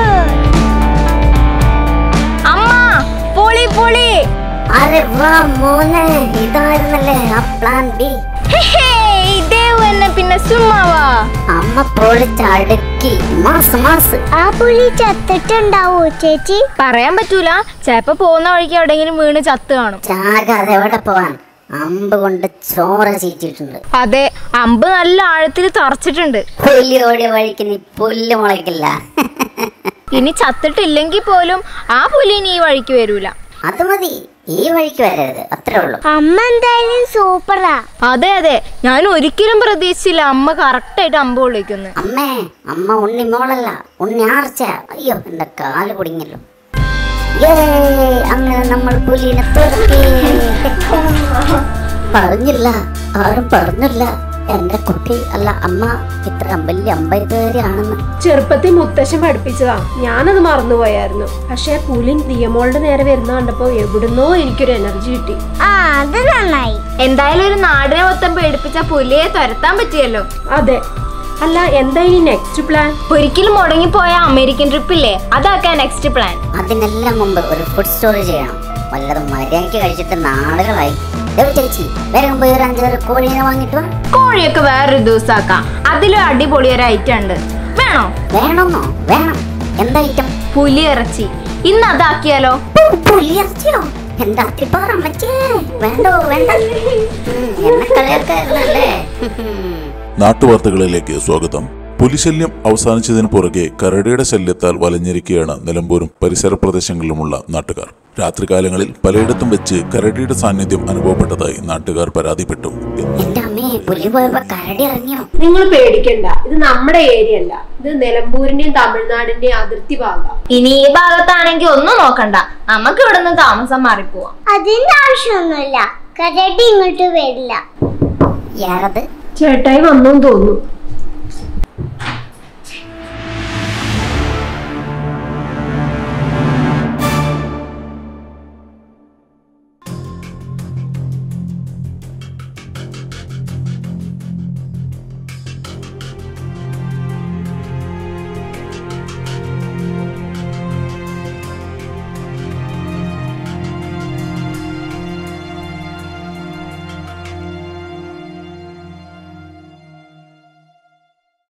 അമ്മ പൊളി പൊളി അരെ വാ മോനെ ഇതായിരുന്നല്ലേ ആ പ്ലാൻ ബി ഹേ, ഇദേവ് എന്നെ പിന്നെ സുമ്മാവാ അമ്മ പൊളിച്ചടുക്കി മാസ് മാസ് ആ പുലി ചത്തിട്ടുണ്ടാവോ ചേച്ചി പറയാൻ പറ്റൂല ചിലപ്പോ പോകുന്ന വഴിക്ക് എവിടെയെങ്കിലും വീണ് ചത്ത് കാണും ചാകാതെ എവിടെ പോവാൻ അമ്പ് കൊണ്ട് ചോര ചീറ്റിട്ടുണ്ട് അതെ അമ്പ് നല്ല ആഴത്തിൽ തറച്ചിട്ടുണ്ട് പുലി ഓടിയ വഴിക്ക് നീ പുല്ല് മുളയ്ക്കില്ല ഇനി ചത്തിട്ടില്ലെങ്കിൽ പോലും ആ പുലി ഇനി ഈ വഴിക്ക് വരൂല അത് മതി ഈ വഴിക്ക് വരരുത് അത്രേ ഉള്ളൂ അമ്മ എന്തായാലും സൂപ്പറാ അതെ അതെ ഞാൻ ഒരിക്കലും പ്രതീക്ഷിച്ചില്ല അമ്മ കറക്റ്റായിട്ട് അമ്പ് കൊള്ളിക്കുന്നു അമ്മേ അമ്മ ഉണ്ണി മോളല്ല ഉണ്ണി ആർച്ച അയ്യോ എന്റെ കാല് കുടുങ്ങിയല്ലോ യേ, അങ്ങനെ നമ്മൾ പുലിനെ തുരത്തി പറഞ്ഞില്ല ആരും പറഞ്ഞില്ല എന്റെ കുട്ടി അല്ല അമ്മ ഇത്ര വലിയ അമ്പയത്തുകാരിയാണെന്ന് ചെറുപ്പത്തിൽ മുത്തശ്ശൻ പഠിപ്പിച്ചതാ ഞാനത് മറന്നുപോയായിരുന്നു പക്ഷെ പുലിൻ ദിയമോളുടെ നേരെ വരുന്ന കണ്ടപ്പോ എവിടുന്നോ എനിക്കൊരു എനർജി കിട്ടി ആ അത് നന്നായി എന്തായാലും ഒരു നാടിനെ മൊത്തം പേടിപ്പിച്ച പുലിയെ തുരത്താൻ പറ്റിയല്ലോ അതെ അല്ല എന്താ ഇനി നെക്സ്റ്റ് പ്ലാൻ ഒരിക്കലും മുടങ്ങിപ്പോയ അമേരിക്കൻ ട്രിപ്പില്ലേ അതാക്കാൻ നെക്സ്റ്റ് പ്ലാൻ അതിനെല്ലാം മുമ്പ് ഒരു ഫുഡ് സ്റ്റോറി ചെയ്യണം വല്ലതും മര്യാദയ്ക്ക് കഴിച്ചിട്ട് നാളുകളായി ദേവ് ചേച്ചി വേഗം പോയി ഒരു അഞ്ചാറ് കോഴീനെ വാങ്ങിട്ട് വാ കോഴിയൊക്കെ വേറൊരു ദിവസമാക്കാം അതിലും അടിപൊളി ഒരു ഐറ്റം ഉണ്ട് വേണോ വേണമെന്നോ വേണം എന്താ ഐറ്റം പുലി ഇറച്ചി ഇന്ന് അതാക്കിയാലോ പുലിയർച്ചയോ എന്റെ അത്തിപ്പാറ അമ്മച്ചേ വേണ്ടോ വേണ്ട ഉം, എന്നെ കളിയാക്കായിരുന്നല്ലേ നാട്ടുവാർത്തകളിലേക്ക് സ്വാഗതം പുലിശല്യം അവസാനിച്ചതിന് പുറകെ കരടിയുടെ ശല്യത്താൽ വലഞ്ഞിരിക്കുകയാണ് നിലമ്പൂരും പരിസര പ്രദേശങ്ങളിലുമുള്ള നാട്ടുകാർ രാത്രികാലങ്ങളിൽ പലയിടത്തും വെച്ച് കരടിയുടെ സാന്നിധ്യം അനുഭവപ്പെട്ടതായി നാട്ടുകാർ പരാതിപ്പെട്ടു എന്റെ അമ്മേ പുലി പോയപ്പോ കരടി ഇറങ്ങിയോ നിങ്ങൾ പേടിക്കണ്ട ഇത് നമ്മുടെ ഏരിയ അല്ല ഇത് നിലമ്പൂരിന്റെയും തമിഴ്നാടിന്റെയും അതിർത്തി ഭാഗം ഇനി ഈ ഭാഗത്താണെങ്കിൽ ഒന്നും നോക്കണ്ട നമുക്ക് ഇവിടെ നിന്ന് താമസം മാറിപ്പോവാം അതിന്റെ ആവശ്യമൊന്നുമില്ല കരടി ഇങ്ങോട്ട് വരില്ല യാരത് ചേട്ടായി വന്നു തോന്നുന്നു